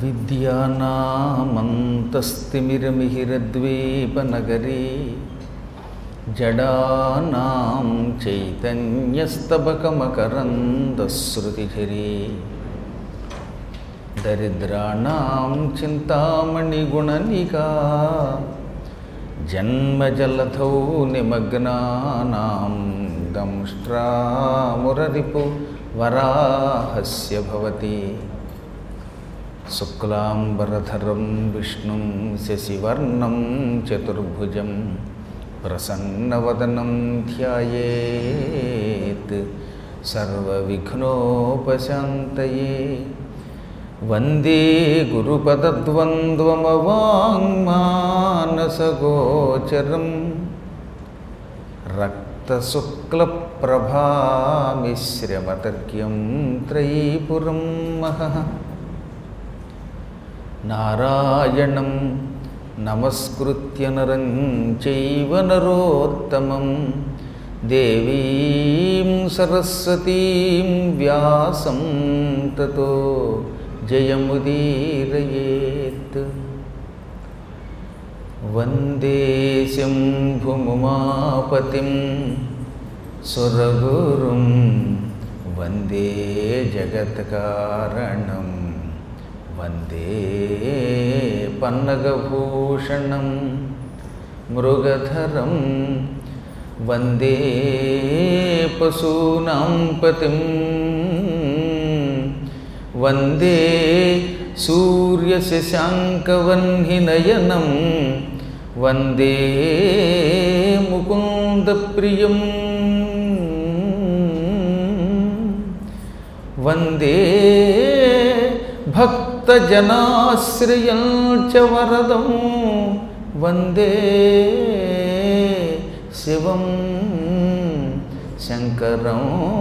విద్యానామంతస్తిమిరమిహిరద్వీపనగరీ జడానాం చైతన్యస్తబకమకరందశ్రుతిఝరీ దరిద్రాణం చింతామణిగుణనికా జన్మజలధౌ నిమగ్నానాం దంష్ట్రామురరిపు వరాహస్య భవతి శుక్లాంబరధరం విష్ణుం శశివర్ణం చతుర్భుజం ప్రసన్నవదనం ధ్యాయేత్ సర్వవిఘ్నోపశాంతయే వందే గురుపదద్వంద్వమవాङ्మానసగోచరం రక్తశుక్లప్రభామిశ్రమతర్క్యం త్రైపురం మహః నారాయణం నమస్కృత్య నరం చైవ నరోత్తమం దేవీం సరస్వతీం వ్యాసం తతో జయముదీరయేత్ వందే శంభుముమాపతిం సురగురుం వందే జగత్కారణం వందే పన్నగభూషణం మృగధరం వందే పశూనాం పతిం వందే సూర్యశశాంకవన్హినయనం వందే ముకుందప్రియం వందే భక్తజనాశ్రయం చ వరదం వందే శివం శంకరం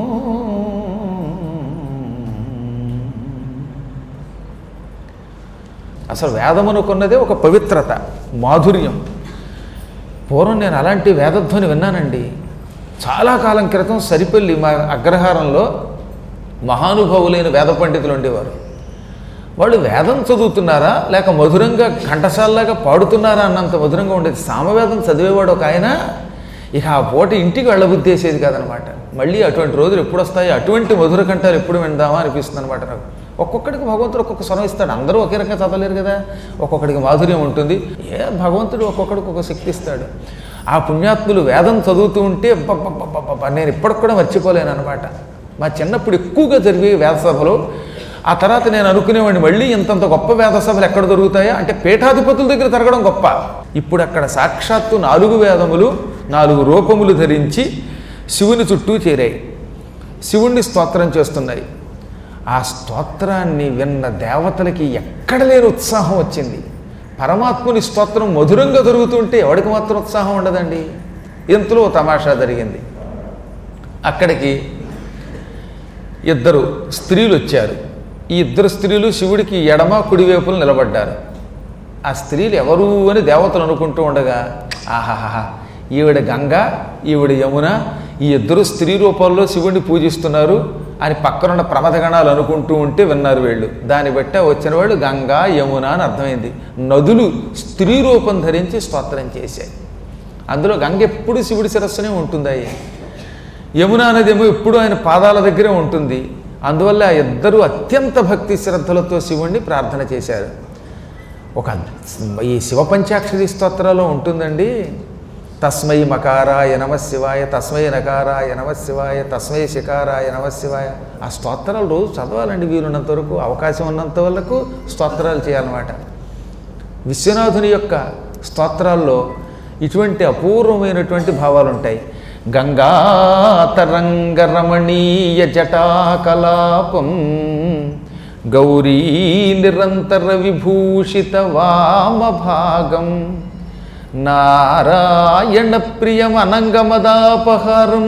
అసలు వేదమనుకున్నదే ఒక పవిత్రత మాధుర్యం పూర్వం నేను అలాంటి వేదధ్వని విన్నానండి చాలా కాలం క్రితం సరిపల్లి మా అగ్రహారంలో మహానుభావులైన వేద పండితులు ఉండేవారు వాళ్ళు వేదం చదువుతున్నారా లేక మధురంగా ఘంటసాలలాగా పాడుతున్నారా అన్నంత మధురంగా ఉండేది సామవేదం చదివేవాడు ఒక ఆయన ఇక ఆ పూట ఇంటికి వెళ్ళబుద్ధేసేది కాదనమాట మళ్ళీ అటువంటి రోజులు ఎప్పుడు వస్తాయి అటువంటి మధుర కంఠాలు ఎప్పుడు విందామా అనిపిస్తుంది అనమాట నాకు ఒక్కొక్కడికి భగవంతుడు ఒక్కొక్క స్వరం ఇస్తాడు అందరూ ఒకే రకంగా చదవలేరు కదా ఒక్కొక్కడికి మాధుర్యం ఉంటుంది ఏ భగవంతుడు ఒక్కొక్కడికి ఒక శక్తి ఇస్తాడు ఆ పుణ్యాత్ములు వేదం చదువుతూ ఉంటే అబ్బబ్బబ్బబ్బబ్బ నేను ఇప్పటికి కూడా మర్చిపోలేను అనమాట మా చిన్నప్పుడు ఎక్కువగా జరిగే వేద సభలు ఆ తర్వాత నేను అనుకునేవాడిని మళ్ళీ ఇంతంత గొప్ప వేద సభలు ఎక్కడ దొరుకుతాయా అంటే పీఠాధిపతుల దగ్గర తిరగడం గొప్ప ఇప్పుడు అక్కడ సాక్షాత్తు నాలుగు వేదములు నాలుగు రూపములు ధరించి శివుని చుట్టూ చేరాయి శివుణ్ణి స్తోత్రం చేస్తున్నాయి ఆ స్తోత్రాన్ని విన్న దేవతలకి ఎక్కడ లేని ఉత్సాహం వచ్చింది పరమాత్ముని స్తోత్రం మధురంగా దొరుకుతుంటే ఎవడికి మాత్రం ఉత్సాహం ఉండదండి ఇంతలో తమాషా జరిగింది అక్కడికి ఇద్దరు స్త్రీలు వచ్చారు ఈ ఇద్దరు స్త్రీలు శివుడికి ఎడమ కుడివైపులు నిలబడ్డారు ఆ స్త్రీలు ఎవరు అని దేవతలు అనుకుంటూ ఉండగా ఆహాహా ఈవిడ గంగ ఈవిడ యమున ఈ ఇద్దరు స్త్రీ రూపంలో శివుడిని పూజిస్తున్నారు అని పక్కనున్న ప్రమథగణాలు అనుకుంటూ ఉంటే విన్నారు వీళ్ళు దాన్ని బట్టి వచ్చిన వాళ్ళు గంగా యమున అని అర్థమైంది నదులు స్త్రీ రూపం ధరించి స్తోత్రం చేశాయి అందులో గంగ ఎప్పుడు శివుడి శిరస్సునే ఉంటుంది యమున నదేమో ఎప్పుడు ఆయన పాదాల దగ్గరే ఉంటుంది అందువల్ల ఆ ఇద్దరు అత్యంత భక్తి శ్రద్ధలతో శివుణ్ణి ప్రార్థన చేశారు ఒక ఈ శివ పంచాక్షరి స్తోత్రాల్లో ఉంటుందండి తస్మై మకారాయ నమ శివాయ తస్మై నకారాయ నమ శివాయ తస్మై శికారాయ నమ శివాయ ఆ స్తోత్రాలు రోజు చదవాలండి వీలున్నంత వరకు అవకాశం ఉన్నంత వరకు స్తోత్రాలు చేయాలన్నమాట విశ్వనాథుని యొక్క స్తోత్రాల్లో ఇటువంటి అపూర్వమైనటువంటి భావాలు ఉంటాయి గంగాతరంగరమణీయ జటాకలాపం గౌరీ నిరంతర విభూషిత వామభాగం నారాయణ ప్రియమనంగమదాపహారం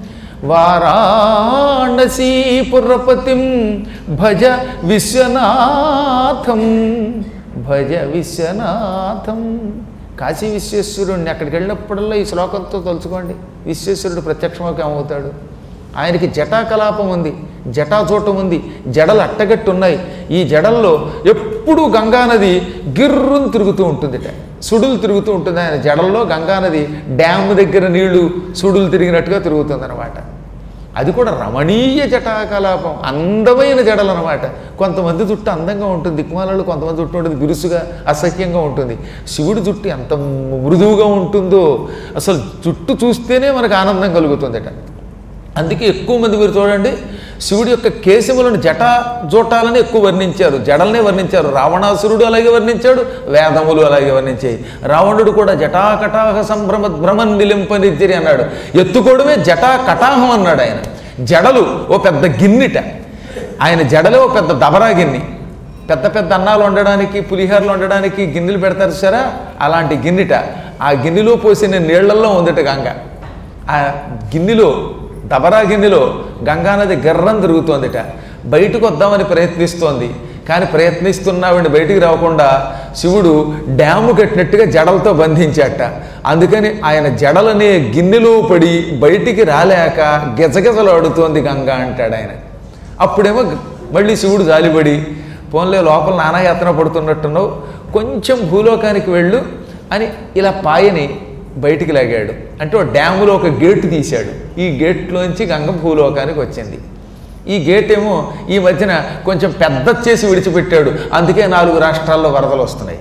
వారాణసీపురపతిం భజ విశ్వనాథం భజ విశ్వనాథం కాశీ విశ్వేశ్వరుడిని అక్కడికి వెళ్ళినప్పుడల్లా ఈ శ్లోకంతో తలుచుకోండి విశ్వేశ్వరుడు ప్రత్యక్షమవుతాడు ఆయనకి జటాకలాపం ఉంది జటాచూటం ఉంది జడలు అట్టగట్టు ఉన్నాయి ఈ జడల్లో ఎప్పుడూ గంగానది గిర్రును తిరుగుతూ ఉంటుందిట సుడులు తిరుగుతూ ఉంటుంది ఆయన జడల్లో గంగానది డ్యామ్ దగ్గర నీళ్లు సుడులు తిరిగినట్టుగా తిరుగుతుంది అది కూడా రమణీయ జటాకలాపం అందమైన జడలు అనమాట కొంతమంది జుట్టు అందంగా ఉంటుంది దిక్మాలలో కొంతమంది జుట్టు ఉంటుంది బిరుసుగా అసహ్యంగా ఉంటుంది శివుడి జుట్టు ఎంత మృదువుగా ఉంటుందో అసలు జుట్టు చూస్తేనే మనకు ఆనందం కలుగుతుందట అందుకే ఎక్కువ మంది మీరు చూడండి శివుడి యొక్క కేశములను జటా జోటాలని ఎక్కువ వర్ణించారు జడల్నే వర్ణించారు రావణాసురుడు అలాగే వర్ణించాడు వేదములు అలాగే వర్ణించాయి రావణుడు కూడా జటాకటాహ సంభ్రమ భ్రమన్ నిలింపనిద్దిరి అన్నాడు ఎత్తుకోవడమే జటా కటాహం అన్నాడు ఆయన జడలు ఓ పెద్ద గిన్నిట ఆయన జడలే ఓ పెద్ద దబరా గిన్నె పెద్ద పెద్ద అన్నాలు వండడానికి పులిహోరలు వండడానికి గిన్నెలు పెడతారు సరే అలాంటి గిన్నెట ఆ గిన్నెలో పోసిన నీళ్లలో ఉందట గంగ ఆ గిన్నెలో దబరా గిన్నెలో గంగానది గర్రం తిరుగుతోందిట బయటకు వద్దామని ప్రయత్నిస్తోంది కానీ ప్రయత్నిస్తున్నావిని బయటికి రాకుండా శివుడు డ్యాము కట్టినట్టుగా జడలతో బంధించాట అందుకని ఆయన జడలనే గిన్నెలో పడి బయటికి రాలేక గిజగిజలాడుతోంది గంగ అంటాడు ఆయన అప్పుడేమో మళ్ళీ శివుడు జాలిపడి పోన్లే లోపల నానాయాత్ర పడుతున్నట్టున్నావు కొంచెం భూలోకానికి వెళ్ళు అని ఇలా పాయని బయటికి లాగాడు అంటే ఓ డ్యాములో ఒక గేటు తీశాడు ఈ గేట్లోంచి గంగ భూలోకానికి వచ్చింది ఈ గేట్ ఏమో ఈ మధ్యన కొంచెం పెద్ద చేసి విడిచిపెట్టాడు అందుకే నాలుగు రాష్ట్రాల్లో వరదలు వస్తున్నాయి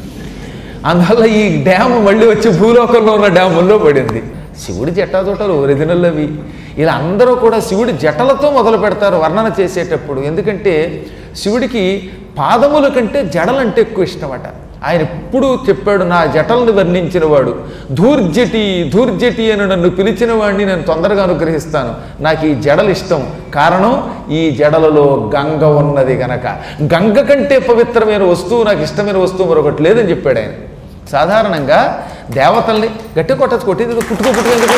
అందువల్ల ఈ డ్యామ్ మళ్ళీ వచ్చి భూలోకంలో ఉన్న డ్యాముల్లో పడింది శివుడి జటాజోటాలు ఒరిజినల్ అవి ఇలా అందరూ కూడా శివుడి జటలతో మొదలు పెడతారు వర్ణన చేసేటప్పుడు ఎందుకంటే శివుడికి పాదముల కంటే జడలంటే ఎక్కువ ఇష్టమట ఆయన ఎప్పుడు చెప్పాడు నా జటలను వర్ణించిన వాడు ధూర్జటి ధూర్జటి అని నన్ను పిలిచిన వాడిని నేను తొందరగా అనుగ్రహిస్తాను నాకు ఈ జడలు ఇష్టం కారణం ఈ జడలలో గంగ ఉన్నది గనక గంగ కంటే పవిత్రమైన వస్తువు నాకు ఇష్టమైన వస్తువు మరొకటి లేదని చెప్పాడు ఆయన సాధారణంగా దేవతల్ని గట్టి కొట్టచ్చు కొట్టేది పుట్టుకో పుట్టుకెందుకు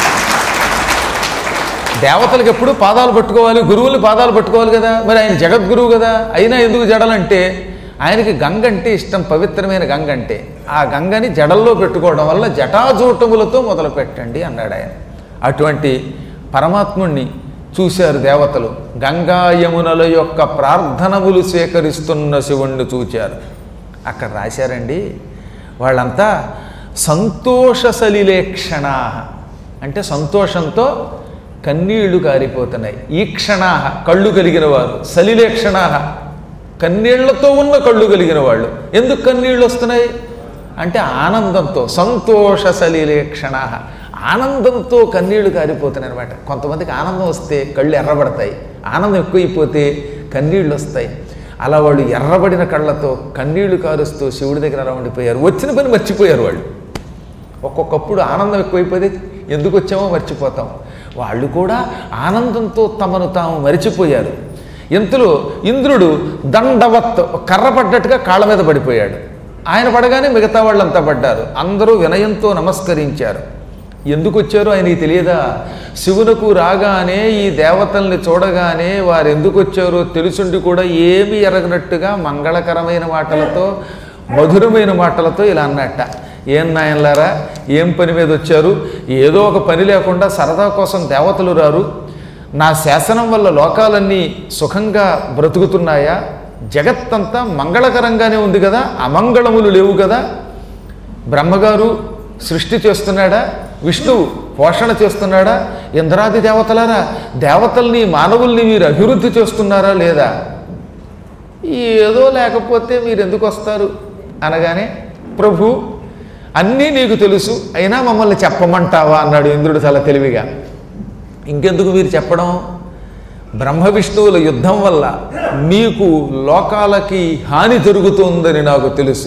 దేవతలకు ఎప్పుడు పాదాలు పట్టుకోవాలి గురువులు పాదాలు పట్టుకోవాలి కదా మరి ఆయన జగద్గురువు కదా అయినా ఎందుకు జడలంటే ఆయనకి గంగ అంటే ఇష్టం పవిత్రమైన గంగ అంటే ఆ గంగని జడల్లో పెట్టుకోవడం వల్ల జటాజూటములతో మొదలు పెట్టండి అన్నాడు ఆయన అటువంటి పరమాత్ముణ్ణి చూశారు దేవతలు గంగా యమునల యొక్క ప్రార్థనములు స్వీకరిస్తున్న శివుణ్ణి చూచారు అక్కడ రాశారండి వాళ్ళంతా సంతోష సలిలేక్షణ అంటే సంతోషంతో కన్నీళ్లు కారిపోతున్నాయి ఈక్షణా కళ్ళు కలిగిన వారు సలిలేక్షణ కన్నీళ్లతో ఉన్న కళ్ళు కలిగిన వాళ్ళు ఎందుకు కన్నీళ్ళు వస్తున్నాయి అంటే ఆనందంతో సంతోష సలిలేక్షణ ఆనందంతో కన్నీళ్లు కారిపోతున్నాయి అనమాట కొంతమందికి ఆనందం వస్తే కళ్ళు ఎర్రబడతాయి ఆనందం ఎక్కువైపోతే కన్నీళ్ళు వస్తాయి అలా వాళ్ళు ఎర్రబడిన కళ్ళతో కన్నీళ్లు కారుస్తూ శివుడి దగ్గర అలా ఉండిపోయారు వచ్చిన పని మర్చిపోయారు వాళ్ళు ఒక్కొక్కప్పుడు ఆనందం ఎక్కువైపోతే ఎందుకు వచ్చామో మర్చిపోతాం వాళ్ళు కూడా ఆనందంతో తమను తాము మరిచిపోయారు ఇంతలో ఇంద్రుడు దండవత్ కర్ర పడ్డట్టుగా కాళ్ళ మీద పడిపోయాడు ఆయన పడగానే మిగతా వాళ్ళంతా పడ్డారు అందరూ వినయంతో నమస్కరించారు ఎందుకు వచ్చారో ఆయనకి తెలియదా శివునకు రాగానే ఈ దేవతల్ని చూడగానే వారు ఎందుకు వచ్చారో తెలుసుండి కూడా ఏమీ ఎరగనట్టుగా మంగళకరమైన మాటలతో మధురమైన మాటలతో ఇలా అన్నట్ట ఏం నాయనలారా ఏం పని మీద వచ్చారు ఏదో ఒక పని లేకుండా సరదా కోసం దేవతలు రారు నా శాసనం వల్ల లోకాలన్నీ సుఖంగా బ్రతుకుతున్నాయా జగత్తంతా మంగళకరంగానే ఉంది కదా అమంగళములు లేవు కదా బ్రహ్మగారు సృష్టి చేస్తున్నాడా విష్ణువు పోషణ చేస్తున్నాడా ఇంద్రాది దేవతలారా దేవతల్ని మానవుల్ని మీరు అభివృద్ధి చేస్తున్నారా లేదా ఏదో లేకపోతే మీరు ఎందుకు వస్తారు అనగానే ప్రభు అన్నీ నీకు తెలుసు అయినా మమ్మల్ని చెప్పమంటావా అన్నాడు ఇంద్రుడు చాలా తెలివిగా ఇంకెందుకు మీరు చెప్పడం బ్రహ్మ విష్ణువుల యుద్ధం వల్ల మీకు లోకాలకి హాని జరుగుతుందని నాకు తెలుసు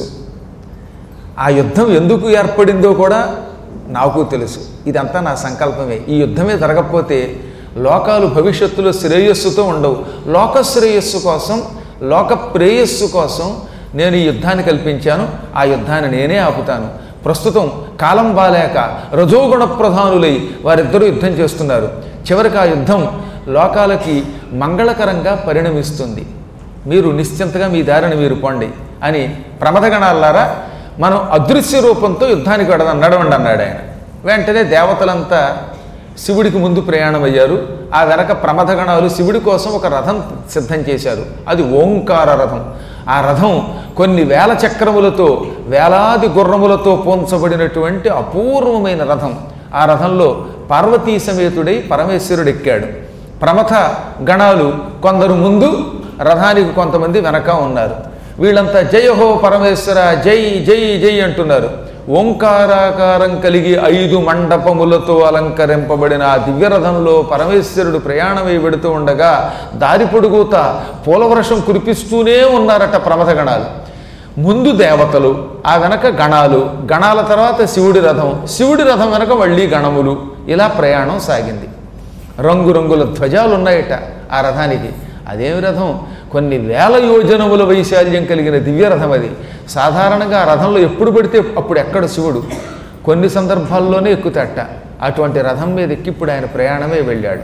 ఆ యుద్ధం ఎందుకు ఏర్పడిందో కూడా నాకు తెలుసు ఇదంతా నా సంకల్పమే ఈ యుద్ధమే జరగకపోతే లోకాలు భవిష్యత్తులో శ్రేయస్సుతో ఉండవు లోక శ్రేయస్సు కోసం లోక ప్రేయస్సు కోసం నేను ఈ యుద్ధాన్ని కల్పించాను ఆ యుద్ధాన్ని నేనే ఆపుతాను ప్రస్తుతం కాలం బాలేక రజోగుణ ప్రధానులై వారిద్దరూ యుద్ధం చేస్తున్నారు చివరికి ఆ యుద్ధం లోకాలకి మంగళకరంగా పరిణమిస్తుంది మీరు నిశ్చింతగా మీ దారిని మీరు పొండి అని ప్రమదగణాలారా మనం అదృశ్య రూపంతో యుద్ధానికి వెడదాం నడవండి అన్నాడు ఆయన వెంటనే దేవతలంతా శివుడికి ముందు ప్రయాణం అయ్యారు ఆ వెనక ప్రమథగణాలు శివుడి కోసం ఒక రథం సిద్ధం చేశారు అది ఓంకార రథం ఆ రథం కొన్ని వేల చక్రములతో వేలాది గుర్రములతో పోంచబడినటువంటి అపూర్వమైన రథం ఆ రథంలో పార్వతీ సమేతుడై పరమేశ్వరుడు ఎక్కాడు ప్రమథ గణాలు కొందరు ముందు రథానికి కొంతమంది వెనక ఉన్నారు వీళ్ళంతా జయ హో పరమేశ్వర జై జై జై అంటున్నారు ఓంకారాకారం కలిగి ఐదు మండపములతో అలంకరింపబడిన ఆ దివ్యరథంలో పరమేశ్వరుడు ప్రయాణమై వెడుతూ ఉండగా దారి పొడుగుత పూలవర్షం కురిపిస్తూనే ఉన్నారట ప్రమథ గణాలు ముందు దేవతలు ఆ వెనక గణాలు గణాల తర్వాత శివుడి రథం శివుడి రథం వెనక మళ్ళీ గణములు ఇలా ప్రయాణం సాగింది రంగురంగుల ధ్వజాలు ఉన్నాయట ఆ రథానికి అదేమి రథం కొన్ని వేల యోజనముల వైశాల్యం కలిగిన దివ్య రథం అది సాధారణంగా ఆ రథంలో ఎప్పుడు పడితే అప్పుడు ఎక్కడ శివుడు కొన్ని సందర్భాల్లోనే ఎక్కుతాట అటువంటి రథం మీద ఎక్కి ఇప్పుడు ఆయన ప్రయాణమే వెళ్ళాడు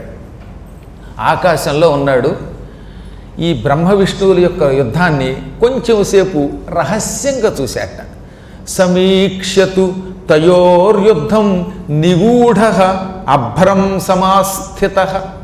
ఆకాశంలో ఉన్నాడు ఈ బ్రహ్మ విష్ణువుల యొక్క యుద్ధాన్ని కొంచెం సేపు రహస్యంగా చూశాట సమీక్షతు తయోర్యుద్ధం నిగూఢ అభ్రం సమాస్థిత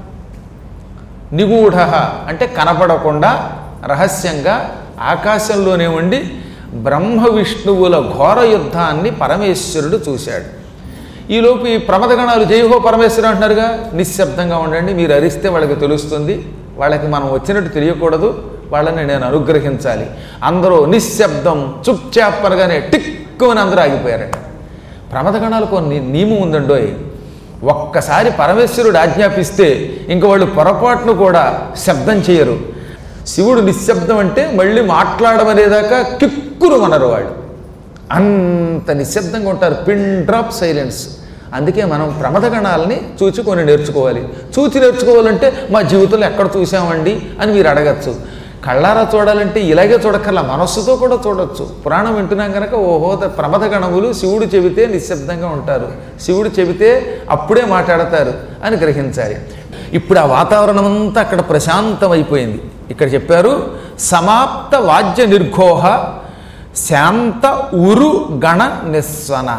నిగూఢ అంటే కనపడకుండా రహస్యంగా ఆకాశంలోనే ఉండి బ్రహ్మ విష్ణువుల ఘోర యుద్ధాన్ని పరమేశ్వరుడు చూశాడు ఈలోపు ఈ ప్రమదగణాలు జైహో పరమేశ్వరు అంటున్నారుగా నిశ్శబ్దంగా ఉండండి మీరు అరిస్తే వాళ్ళకి తెలుస్తుంది వాళ్ళకి మనం వచ్చినట్టు తెలియకూడదు వాళ్ళని నేను అనుగ్రహించాలి అందరూ నిశ్శబ్దం చుప్చాప్ అనగానే టిక్కుమని అందరూ ఆగిపోయారట ప్రమదగణాలకు కొన్ని నియమం ఉందండోయ్ ఒక్కసారి పరమేశ్వరుడు ఆజ్ఞాపిస్తే ఇంక వాళ్ళు పొరపాటును కూడా శబ్దం చేయరు శివుడు నిశ్శబ్దం అంటే మళ్ళీ మాట్లాడమనేదాకా కిక్కురు మనరు వాడు అంత నిశ్శబ్దంగా ఉంటారు పిన్ డ్రాప్ సైలెన్స్ అందుకే మనం ప్రమదగణాలని చూచి కొన్ని నేర్చుకోవాలి చూచి నేర్చుకోవాలంటే మా జీవితంలో ఎక్కడ చూసామండి అని మీరు అడగచ్చు కళ్ళారా చూడాలంటే ఇలాగే చూడక్కర్లా మనస్సుతో కూడా చూడొచ్చు పురాణం వింటున్నాం కనుక ఓహో ద- ప్రమద గణములు శివుడు చెబితే నిశ్శబ్దంగా ఉంటారు శివుడు చెబితే అప్పుడే మాట్లాడతారు అని గ్రహించాలి ఇప్పుడు ఆ వాతావరణం అంతా అక్కడ ప్రశాంతమైపోయింది ఇక్కడ చెప్పారు సమాప్త వాద్య నిర్ఘోహ శాంత ఉరు గణ నిస్వన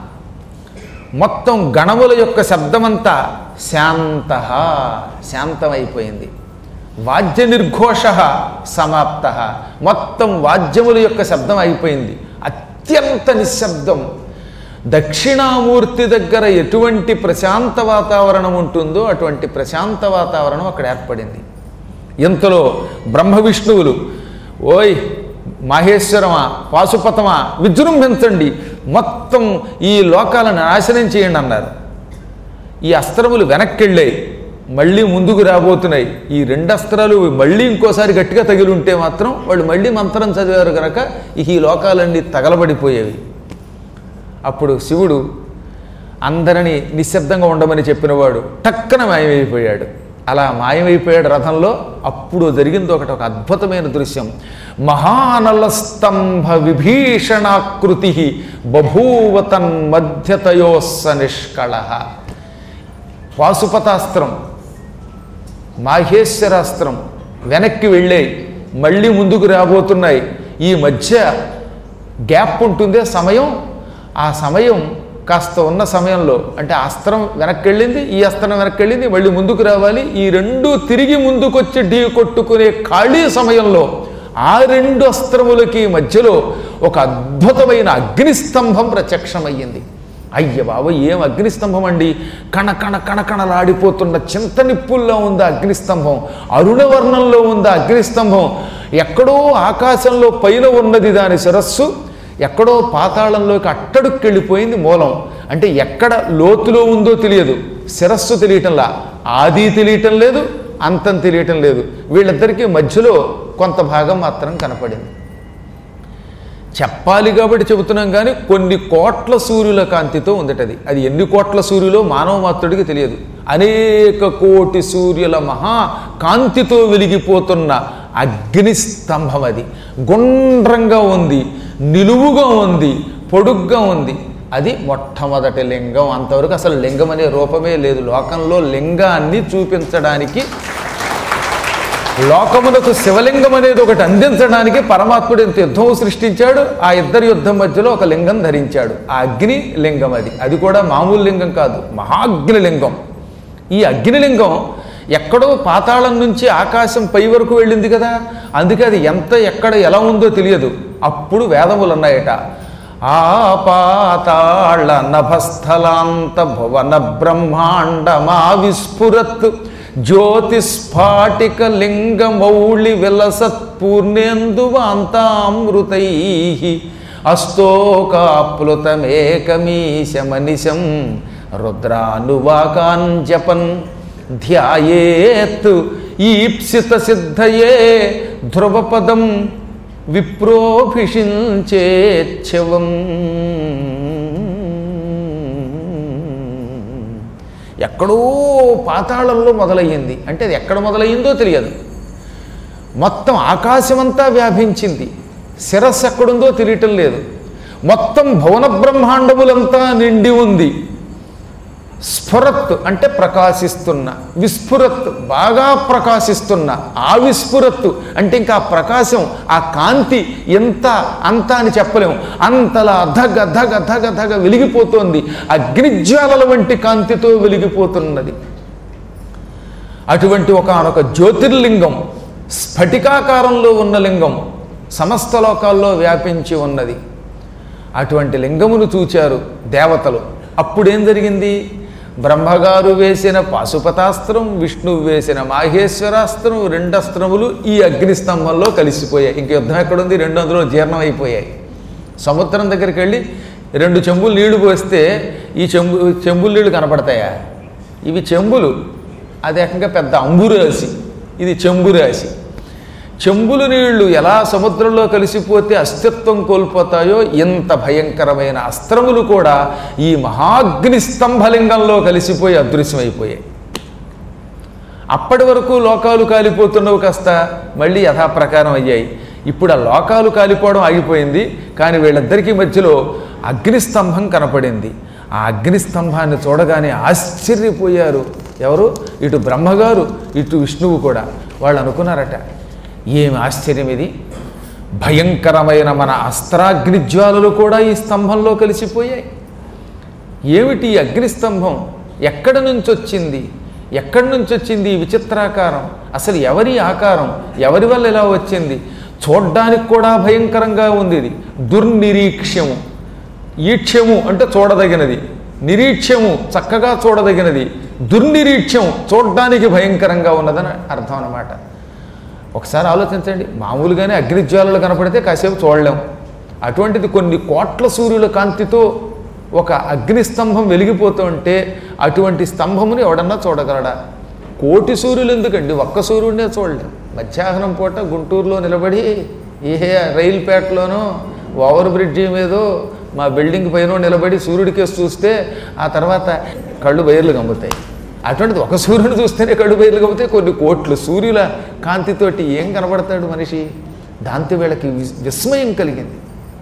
మొత్తం గణముల యొక్క శబ్దమంతా శాంత శాంతమైపోయింది వాద్య నిర్ఘోష సమాప్త మొత్తం వాద్యముల యొక్క శబ్దం అయిపోయింది అత్యంత నిశ్శబ్దం దక్షిణామూర్తి దగ్గర ఎటువంటి ప్రశాంత వాతావరణం ఉంటుందో అటువంటి ప్రశాంత వాతావరణం అక్కడ ఏర్పడింది ఇంతలో బ్రహ్మ విష్ణువులు ఓయ్ మహేశ్వరమా పాశుపతమా విజృంభించండి మొత్తం ఈ లోకాలను నాశనం చేయండి అన్నారు ఈ అస్త్రములు వెనక్కి వెళ్ళాయి మళ్ళీ ముందుకు రాబోతున్నాయి ఈ రెండు అస్త్రాలు మళ్ళీ ఇంకోసారి గట్టిగా తగిలి ఉంటే మాత్రం వాళ్ళు మళ్ళీ మంత్రం చదివారు కనుక ఇక ఈ లోకాలన్నీ తగలబడిపోయేవి అప్పుడు శివుడు అందరినీ నిశ్శబ్దంగా ఉండమని చెప్పినవాడు టక్కన మాయమైపోయాడు అలా మాయమైపోయాడు రథంలో అప్పుడు జరిగింది ఒకటి ఒక అద్భుతమైన దృశ్యం మహానల స్తంభ విభీషణాకృతి బభూవతన్ మధ్యతయోస్స నిష్కళ పాశుపతాస్త్రం మాహేశ్వరాస్త్రం వెనక్కి వెళ్ళాయి మళ్ళీ ముందుకు రాబోతున్నాయి ఈ మధ్య గ్యాప్ ఉంటుందే సమయం ఆ సమయం కాస్త ఉన్న సమయంలో అంటే ఆ అస్త్రం వెనక్కి వెళ్ళింది ఈ అస్త్రం వెనక్కి వెళ్ళింది మళ్ళీ ముందుకు రావాలి ఈ రెండు తిరిగి ముందుకొచ్చి ఢీ కొట్టుకునే ఖాళీ సమయంలో ఆ రెండు అస్త్రములకి మధ్యలో ఒక అద్భుతమైన అగ్నిస్తంభం ప్రత్యక్షమయ్యింది అయ్య బాబు ఏం అగ్నిస్తంభం అండి కణ కణ కణ కణలాడిపోతున్న చింత నిప్పుల్లో ఉంది ఆ అగ్నిస్తంభం అరుణవర్ణంలో ఉంది ఆ అగ్నిస్తంభం ఎక్కడో ఆకాశంలో పైన ఉన్నది దాని శిరస్సు ఎక్కడో పాతాళంలోకి అట్టడుక్కెళ్ళిపోయింది మూలం అంటే ఎక్కడ లోతులో ఉందో తెలియదు శిరస్సు తెలియటంలా ఆది తెలియటం లేదు అంతం తెలియటం లేదు వీళ్ళిద్దరికీ మధ్యలో కొంత భాగం మాత్రం కనపడింది చెప్పాలి కాబట్టి చెబుతున్నాం కానీ కొన్ని కోట్ల సూర్యుల కాంతితో ఉందటది అది ఎన్ని కోట్ల సూర్యులో మానవ మాత్రుడికి తెలియదు అనేక కోటి సూర్యుల మహా కాంతితో వెలిగిపోతున్న అగ్ని స్తంభం అది గుండ్రంగా ఉంది నిలువుగా ఉంది పొడుగ్గా ఉంది అది మొట్టమొదటి లింగం అంతవరకు అసలు లింగం అనే రూపమే లేదు లోకంలో లింగాన్ని చూపించడానికి లోకమునకు శివలింగం అనేది ఒకటి అందించడానికి పరమాత్ముడు ఇంత యుద్ధం సృష్టించాడు ఆ ఇద్దరి యుద్ధం మధ్యలో ఒక లింగం ధరించాడు ఆ అగ్ని లింగం అది అది కూడా మామూలు లింగం కాదు మహాగ్ని లింగం ఈ అగ్నిలింగం ఎక్కడో పాతాళం నుంచి ఆకాశం పై వరకు వెళ్ళింది కదా అందుకే అది ఎంత ఎక్కడ ఎలా ఉందో తెలియదు అప్పుడు వేదములు అన్నాయట ఆ పాతాళ నభస్థలాంత భువన బ్రహ్మాండమా విస్ఫురత్ జ్యోతిస్ఫాటిక లింగ మౌళి విలసత్ పూర్ణేందువాంతామృతై అస్తోకాప్లుతమేకమీశమనిశం రుద్రానువాకాన్ జపన్ ధ్యాయేత్ ఈప్సిత సిద్ధయే ధ్రువపదం విప్రోభిషించేచ్చవం ఎక్కడో పాతాళంలో మొదలయ్యింది అంటే అది ఎక్కడ మొదలయ్యిందో తెలియదు మొత్తం ఆకాశమంతా వ్యాపించింది శిరస్సు ఎక్కడుందో తెలియటం లేదు మొత్తం భువన బ్రహ్మాండములంతా నిండి ఉంది స్ఫురత్ అంటే ప్రకాశిస్తున్న విస్ఫురత్ బాగా ప్రకాశిస్తున్న ఆ విస్ఫురత్తు అంటే ఇంకా ఆ ప్రకాశం ఆ కాంతి ఎంత అంత అని చెప్పలేము అంతలా ధగ ధగ ధగ ధగ వెలిగిపోతోంది అగ్నిజ్వాలల వంటి కాంతితో వెలిగిపోతున్నది అటువంటి ఒకనొక జ్యోతిర్లింగం స్ఫటికాకారంలో ఉన్న లింగం సమస్త లోకాల్లో వ్యాపించి ఉన్నది అటువంటి లింగమును చూచారు దేవతలు అప్పుడేం జరిగింది బ్రహ్మగారు వేసిన పాశుపతాస్త్రం విష్ణువు వేసిన మాహేశ్వరాస్త్రం రెండు అస్త్రములు ఈ అగ్నిస్తంభంలో కలిసిపోయాయి ఇంక యుద్ధం ఎక్కడుంది రెండు అందులో జీర్ణం అయిపోయాయి సముద్రం దగ్గరికి వెళ్ళి రెండు చెంబులు నీళ్లు పోస్తే ఈ చెంబు చెంబులు నీళ్లు కనపడతాయా ఇవి చెంబులు అది ఏకంగా పెద్ద అంబురు రాశి ఇది చెంబు రాశి చెంబులు నీళ్లు ఎలా సముద్రంలో కలిసిపోతే అస్తిత్వం కోల్పోతాయో ఇంత భయంకరమైన అస్త్రములు కూడా ఈ మహాగ్ని స్తంభలింగంలో కలిసిపోయి అదృశ్యమైపోయాయి అప్పటి వరకు లోకాలు కాలిపోతున్నవి కాస్త మళ్ళీ యథాప్రకారం అయ్యాయి ఇప్పుడు ఆ లోకాలు కాలిపోవడం ఆగిపోయింది కానీ వీళ్ళిద్దరికీ మధ్యలో అగ్నిస్తంభం కనపడింది ఆ అగ్నిస్తంభాన్ని చూడగానే ఆశ్చర్యపోయారు ఎవరు ఇటు బ్రహ్మగారు ఇటు విష్ణువు కూడా వాళ్ళు అనుకున్నారట ఏమి ఆశ్చర్యం ఇది భయంకరమైన మన అస్త్రాగ్నిజ్వాలలు కూడా ఈ స్తంభంలో కలిసిపోయాయి ఏమిటి ఈ అగ్నిస్తంభం ఎక్కడి నుంచి వచ్చింది ఎక్కడి నుంచి వచ్చింది ఈ విచిత్రాకారం అసలు ఎవరి ఆకారం ఎవరి వల్ల ఇలా వచ్చింది చూడ్డానికి కూడా భయంకరంగా ఉంది ఇది దుర్నిరీక్ష్యము ఈక్ష్యము అంటే చూడదగినది నిరీక్ష్యము చక్కగా చూడదగినది దుర్నిరీక్ష్యం చూడ్డానికి భయంకరంగా ఉన్నదని అర్థం అన్నమాట ఒకసారి ఆలోచించండి మామూలుగానే అగ్నిజ్వాలలు కనపడితే కాసేపు చూడలేం అటువంటిది కొన్ని కోట్ల సూర్యుల కాంతితో ఒక అగ్నిస్తంభం వెలిగిపోతూ ఉంటే అటువంటి స్తంభముని ఎవడన్నా చూడగలడా కోటి సూర్యులు ఎందుకండి ఒక్క సూర్యుడినే చూడలేం మధ్యాహ్నం పూట గుంటూరులో నిలబడి ఏ రైలుపేటలోనో ఓవర్ బ్రిడ్జి మీదో మా బిల్డింగ్ పైన నిలబడి సూర్యుడికేసి చూస్తే ఆ తర్వాత కళ్ళు బయర్లు గమ్ముతాయి అటువంటిది ఒక సూర్యుని చూస్తేనే కళ్ళు బయర్లు గమ్ముతాయి కొన్ని కోట్లు సూర్యుల కాంతితోటి ఏం కనబడతాడు మనిషి దాంతో వీళ్ళకి విస్- విస్మయం కలిగింది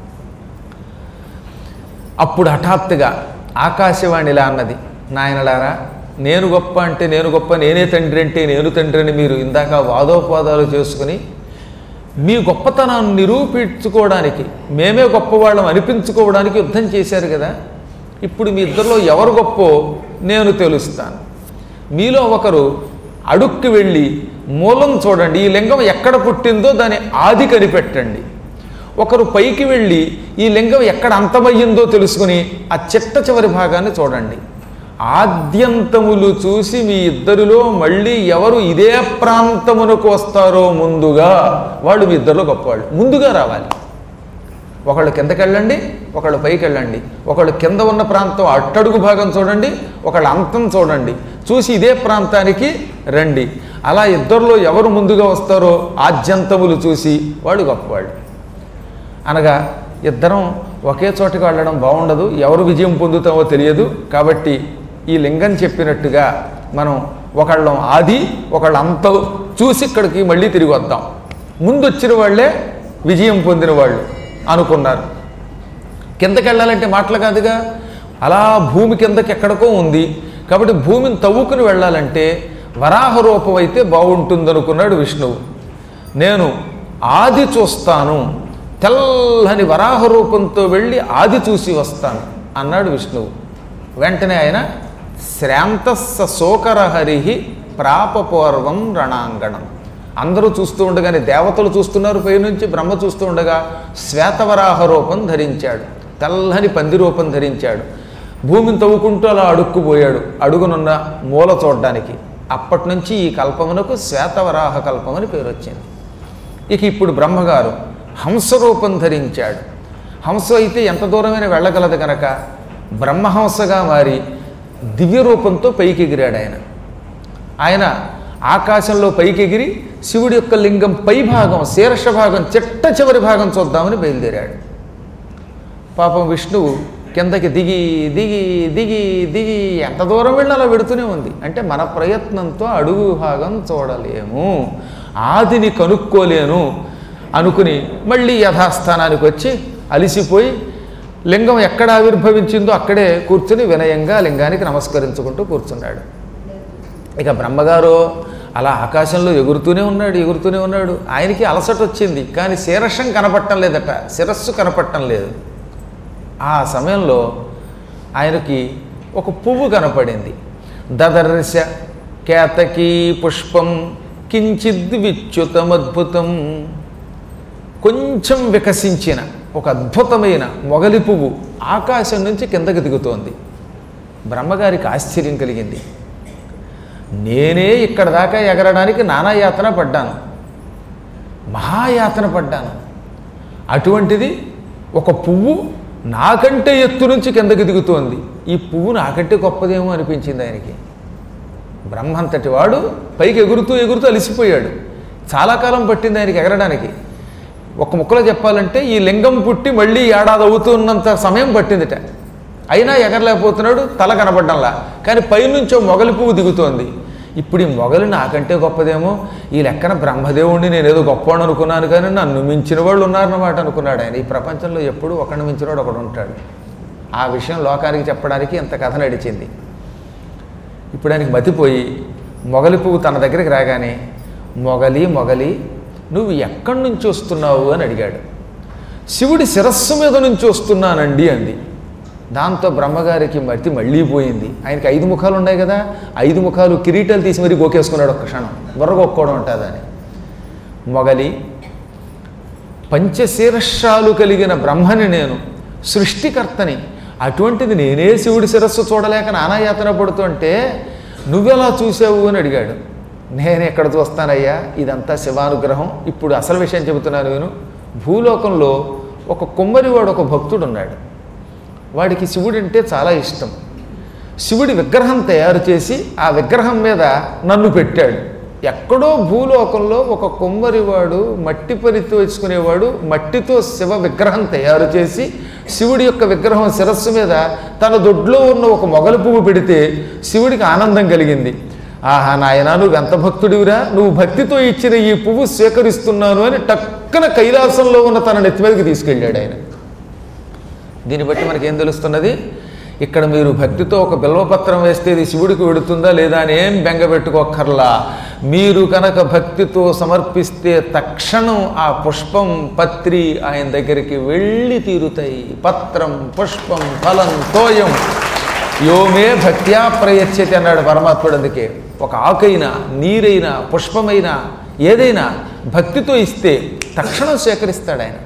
అప్పుడు హఠాత్తుగా ఆకాశవాణి ఇలా అన్నది నాయనలారా నేను గొప్ప అంటే నేను గొప్ప నేనే తండ్రి అంటే నేను తండ్రి అని మీరు ఇందాక వాదోపవాదాలు చేసుకుని మీ గొప్పతనాన్ని నిరూపించుకోవడానికి మేమే గొప్పవాళ్ళం అనిపించుకోవడానికి యుద్ధం చేశారు కదా ఇప్పుడు మీ ఇద్దరిలో ఎవరు గొప్పో నేను తెలుస్తాను మీలో ఒకరు అడుక్కి వెళ్ళి మూలం చూడండి ఈ లింగం ఎక్కడ పుట్టిందో దాని ఆది కనిపెట్టండి ఒకరు పైకి వెళ్ళి ఈ లింగం ఎక్కడ అంతమయ్యిందో తెలుసుకుని ఆ చిట్ట చివరి భాగాన్ని చూడండి ఆద్యంతములు చూసి మీ ఇద్దరిలో మళ్ళీ ఎవరు ఇదే ప్రాంతమునకు వస్తారో ముందుగా వాళ్ళు మీ ఇద్దరిలో గొప్పవాళ్ళు ముందుగా రావాలి ఒకళ్ళు కిందకి వెళ్ళండి ఒకళ్ళు పైకి వెళ్ళండి ఒకళ్ళు కింద ఉన్న ప్రాంతం అట్టడుగు భాగం చూడండి ఒకళ్ళు అంతం చూడండి చూసి ఇదే ప్రాంతానికి రండి అలా ఇద్దరిలో ఎవరు ముందుగా వస్తారో ఆద్యంతములు చూసి వాళ్ళు గొప్పవాళ్ళు అనగా ఇద్దరం ఒకే చోటకి వెళ్ళడం బాగుండదు ఎవరు విజయం పొందుతామో తెలియదు కాబట్టి ఈ లింగం చెప్పినట్టుగా మనం ఒకళ్ళం ఆది ఒకళ్ళ అంతం చూసి ఇక్కడికి మళ్ళీ తిరిగి వద్దాం ముందు వచ్చిన వాళ్ళే విజయం పొందిన వాళ్ళు అనుకున్నారు కిందకి వెళ్ళాలంటే మాటలు కాదుగా అలా భూమి కిందకి ఎక్కడికో ఉంది కాబట్టి భూమిని తవ్వుకుని వెళ్ళాలంటే వరాహ రూపం అయితే బాగుంటుందనుకున్నాడు విష్ణువు నేను ఆది చూస్తాను తెల్లని వరాహ రూపంతో వెళ్ళి ఆది చూసి వస్తాను అన్నాడు విష్ణువు వెంటనే ఆయన శ్రాంతస్స శోకరహరి ప్రాపపూర్వం రణాంగణం అందరూ చూస్తూ ఉండగానే దేవతలు చూస్తున్నారు పైనుంచి బ్రహ్మ చూస్తూ ఉండగా శ్వేతవరాహ రూపం ధరించాడు తెల్లని పంది రూపం ధరించాడు భూమిని తవ్వుకుంటూ అలా అడుక్కుపోయాడు అడుగునున్న మూల చూడడానికి అప్పటి నుంచి ఈ కల్పమునకు శ్వేతవరాహ కల్పం అని పేరు వచ్చింది ఇక ఇప్పుడు బ్రహ్మగారు హంస రూపం ధరించాడు హంస అయితే ఎంత దూరమైన వెళ్ళగలదు కనుక బ్రహ్మహంసగా మారి దివ్య రూపంతో పైకి ఎగిరాడు ఆయన ఆయన ఆకాశంలో పైకి ఎగిరి శివుడి యొక్క లింగం పై భాగం శీర్ష భాగం చిట్ట చివరి భాగం చూద్దామని బయలుదేరాడు పాపం విష్ణువు కిందకి దిగి దిగి దిగి దిగి ఎంత దూరం వెళ్ళి అలా పెడుతూనే ఉంది అంటే మన ప్రయత్నంతో అడుగు భాగం చూడలేము ఆదిని కనుక్కోలేను అనుకుని మళ్ళీ యథాస్థానానికి వచ్చి అలిసిపోయి లింగం ఎక్కడ ఆవిర్భవించిందో అక్కడే కూర్చుని వినయంగా లింగానికి నమస్కరించుకుంటూ కూర్చున్నాడు ఇక బ్రహ్మగారు అలా ఆకాశంలో ఎగురుతూనే ఉన్నాడు ఎగురుతూనే ఉన్నాడు ఆయనకి అలసట వచ్చింది కానీ శీరషం కనపట్టం లేదట శిరస్సు కనపట్టం లేదు ఆ సమయంలో ఆయనకి ఒక పువ్వు కనపడింది దదర్శ కేతకీ పుష్పం కించిద్ విచ్యుతమద్భుతం కొంచెం వికసించిన ఒక అద్భుతమైన మొగలి పువ్వు ఆకాశం నుంచి కిందకి దిగుతోంది బ్రహ్మగారికి ఆశ్చర్యం కలిగింది నేనే ఇక్కడ దాకా ఎగరడానికి నానాయాతన పడ్డాను మహాయాతన పడ్డాను అటువంటిది ఒక పువ్వు నాకంటే ఎత్తు నుంచి కిందకి దిగుతోంది ఈ పువ్వు నాకంటే గొప్పదేమో అనిపించింది ఆయనకి బ్రహ్మంతటి వాడు పైకి ఎగురుతూ ఎగురుతూ అలిసిపోయాడు చాలా కాలం పట్టింది ఆయనకి ఎగరడానికి ఒక ముక్కలో చెప్పాలంటే ఈ లింగం పుట్టి మళ్ళీ ఏడాది అవుతున్నంత సమయం పట్టిందిట అయినా ఎగరలేకపోతున్నాడు తల కనబడ్డంలా కానీ పైనుంచో మొగలి పువ్వు దిగుతోంది ఇప్పుడు ఈ మొగలి నాకంటే గొప్పదేమో ఈ లెక్కన బ్రహ్మదేవుణ్ణి నేను ఏదో గొప్పవాడు అనుకున్నాను కానీ నన్ను మించిన వాళ్ళు ఉన్నారన్నమాట అనుకున్నాడు ఆయన ఈ ప్రపంచంలో ఎప్పుడూ ఒకడిని మించినవాడు ఒకడు ఉంటాడు ఆ విషయం లోకానికి చెప్పడానికి ఇంత కథ నడిచింది ఇప్పుడు ఆయనకి మతిపోయి మొగలి పువ్వు తన దగ్గరికి రాగానే మొగలి మొగలి నువ్వు ఎక్కడి నుంచి వస్తున్నావు అని అడిగాడు శివుడి శిరస్సు మీద నుంచి వస్తున్నానండి అంది దాంతో బ్రహ్మగారికి మతి మళ్ళీ పోయింది ఆయనకి ఐదు ముఖాలు ఉన్నాయి కదా ఐదు ముఖాలు కిరీటాలు తీసి మరీ గోకేసుకున్నాడు ఒక్క క్షణం బుర్రగొక్కోవడం ఉంటుందని మొగలి పంచశీర్షాలు కలిగిన బ్రహ్మని నేను సృష్టికర్తని అటువంటిది నేనే శివుడి శిరస్సు చూడలేక నానాయాతన పడుతుంటే నువ్వెలా చూసావు అని అడిగాడు నేను ఎక్కడ చూస్తానయ్యా ఇదంతా శివానుగ్రహం ఇప్పుడు అసలు విషయం చెబుతున్నాను నేను భూలోకంలో ఒక కుమ్మరివాడు ఒక భక్తుడు ఉన్నాడు వాడికి శివుడు అంటే చాలా ఇష్టం శివుడి విగ్రహం తయారు చేసి ఆ విగ్రహం మీద నన్ను పెట్టాడు ఎక్కడో భూలోకంలో ఒక కొమ్మరివాడు మట్టి పరితో వేసుకునేవాడు మట్టితో శివ విగ్రహం తయారు చేసి శివుడి యొక్క విగ్రహం శిరస్సు మీద తన దొడ్లో ఉన్న ఒక మొగలి పువ్వు పెడితే శివుడికి ఆనందం కలిగింది ఆహా నాయనా నువ్వు ఎంత భక్తుడివిరా నువ్వు భక్తితో ఇచ్చిన ఈ పువ్వు స్వీకరిస్తున్నాను అని టక్కన కైలాసంలో ఉన్న తన నెత్తి మీదకి తీసుకెళ్ళాడు ఆయన దీన్ని బట్టి మనకేం తెలుస్తున్నది ఇక్కడ మీరు భక్తితో ఒక బిల్వపత్రం వేస్తే ఇది శివుడికి వెడుతుందా లేదా అని ఏం బెంగ పెట్టుకోక్కర్లా మీరు కనుక భక్తితో సమర్పిస్తే తక్షణం ఆ పుష్పం పత్రి ఆయన దగ్గరికి వెళ్ళి తీరుతాయి పత్రం పుష్పం ఫలం తోయం యోమే భక్త్యా ప్రయచ్చతి అన్నాడు పరమాత్ముడు అందుకే ఒక ఆకైనా నీరైనా పుష్పమైనా ఏదైనా భక్తితో ఇస్తే తక్షణం సేకరిస్తాడు ఆయన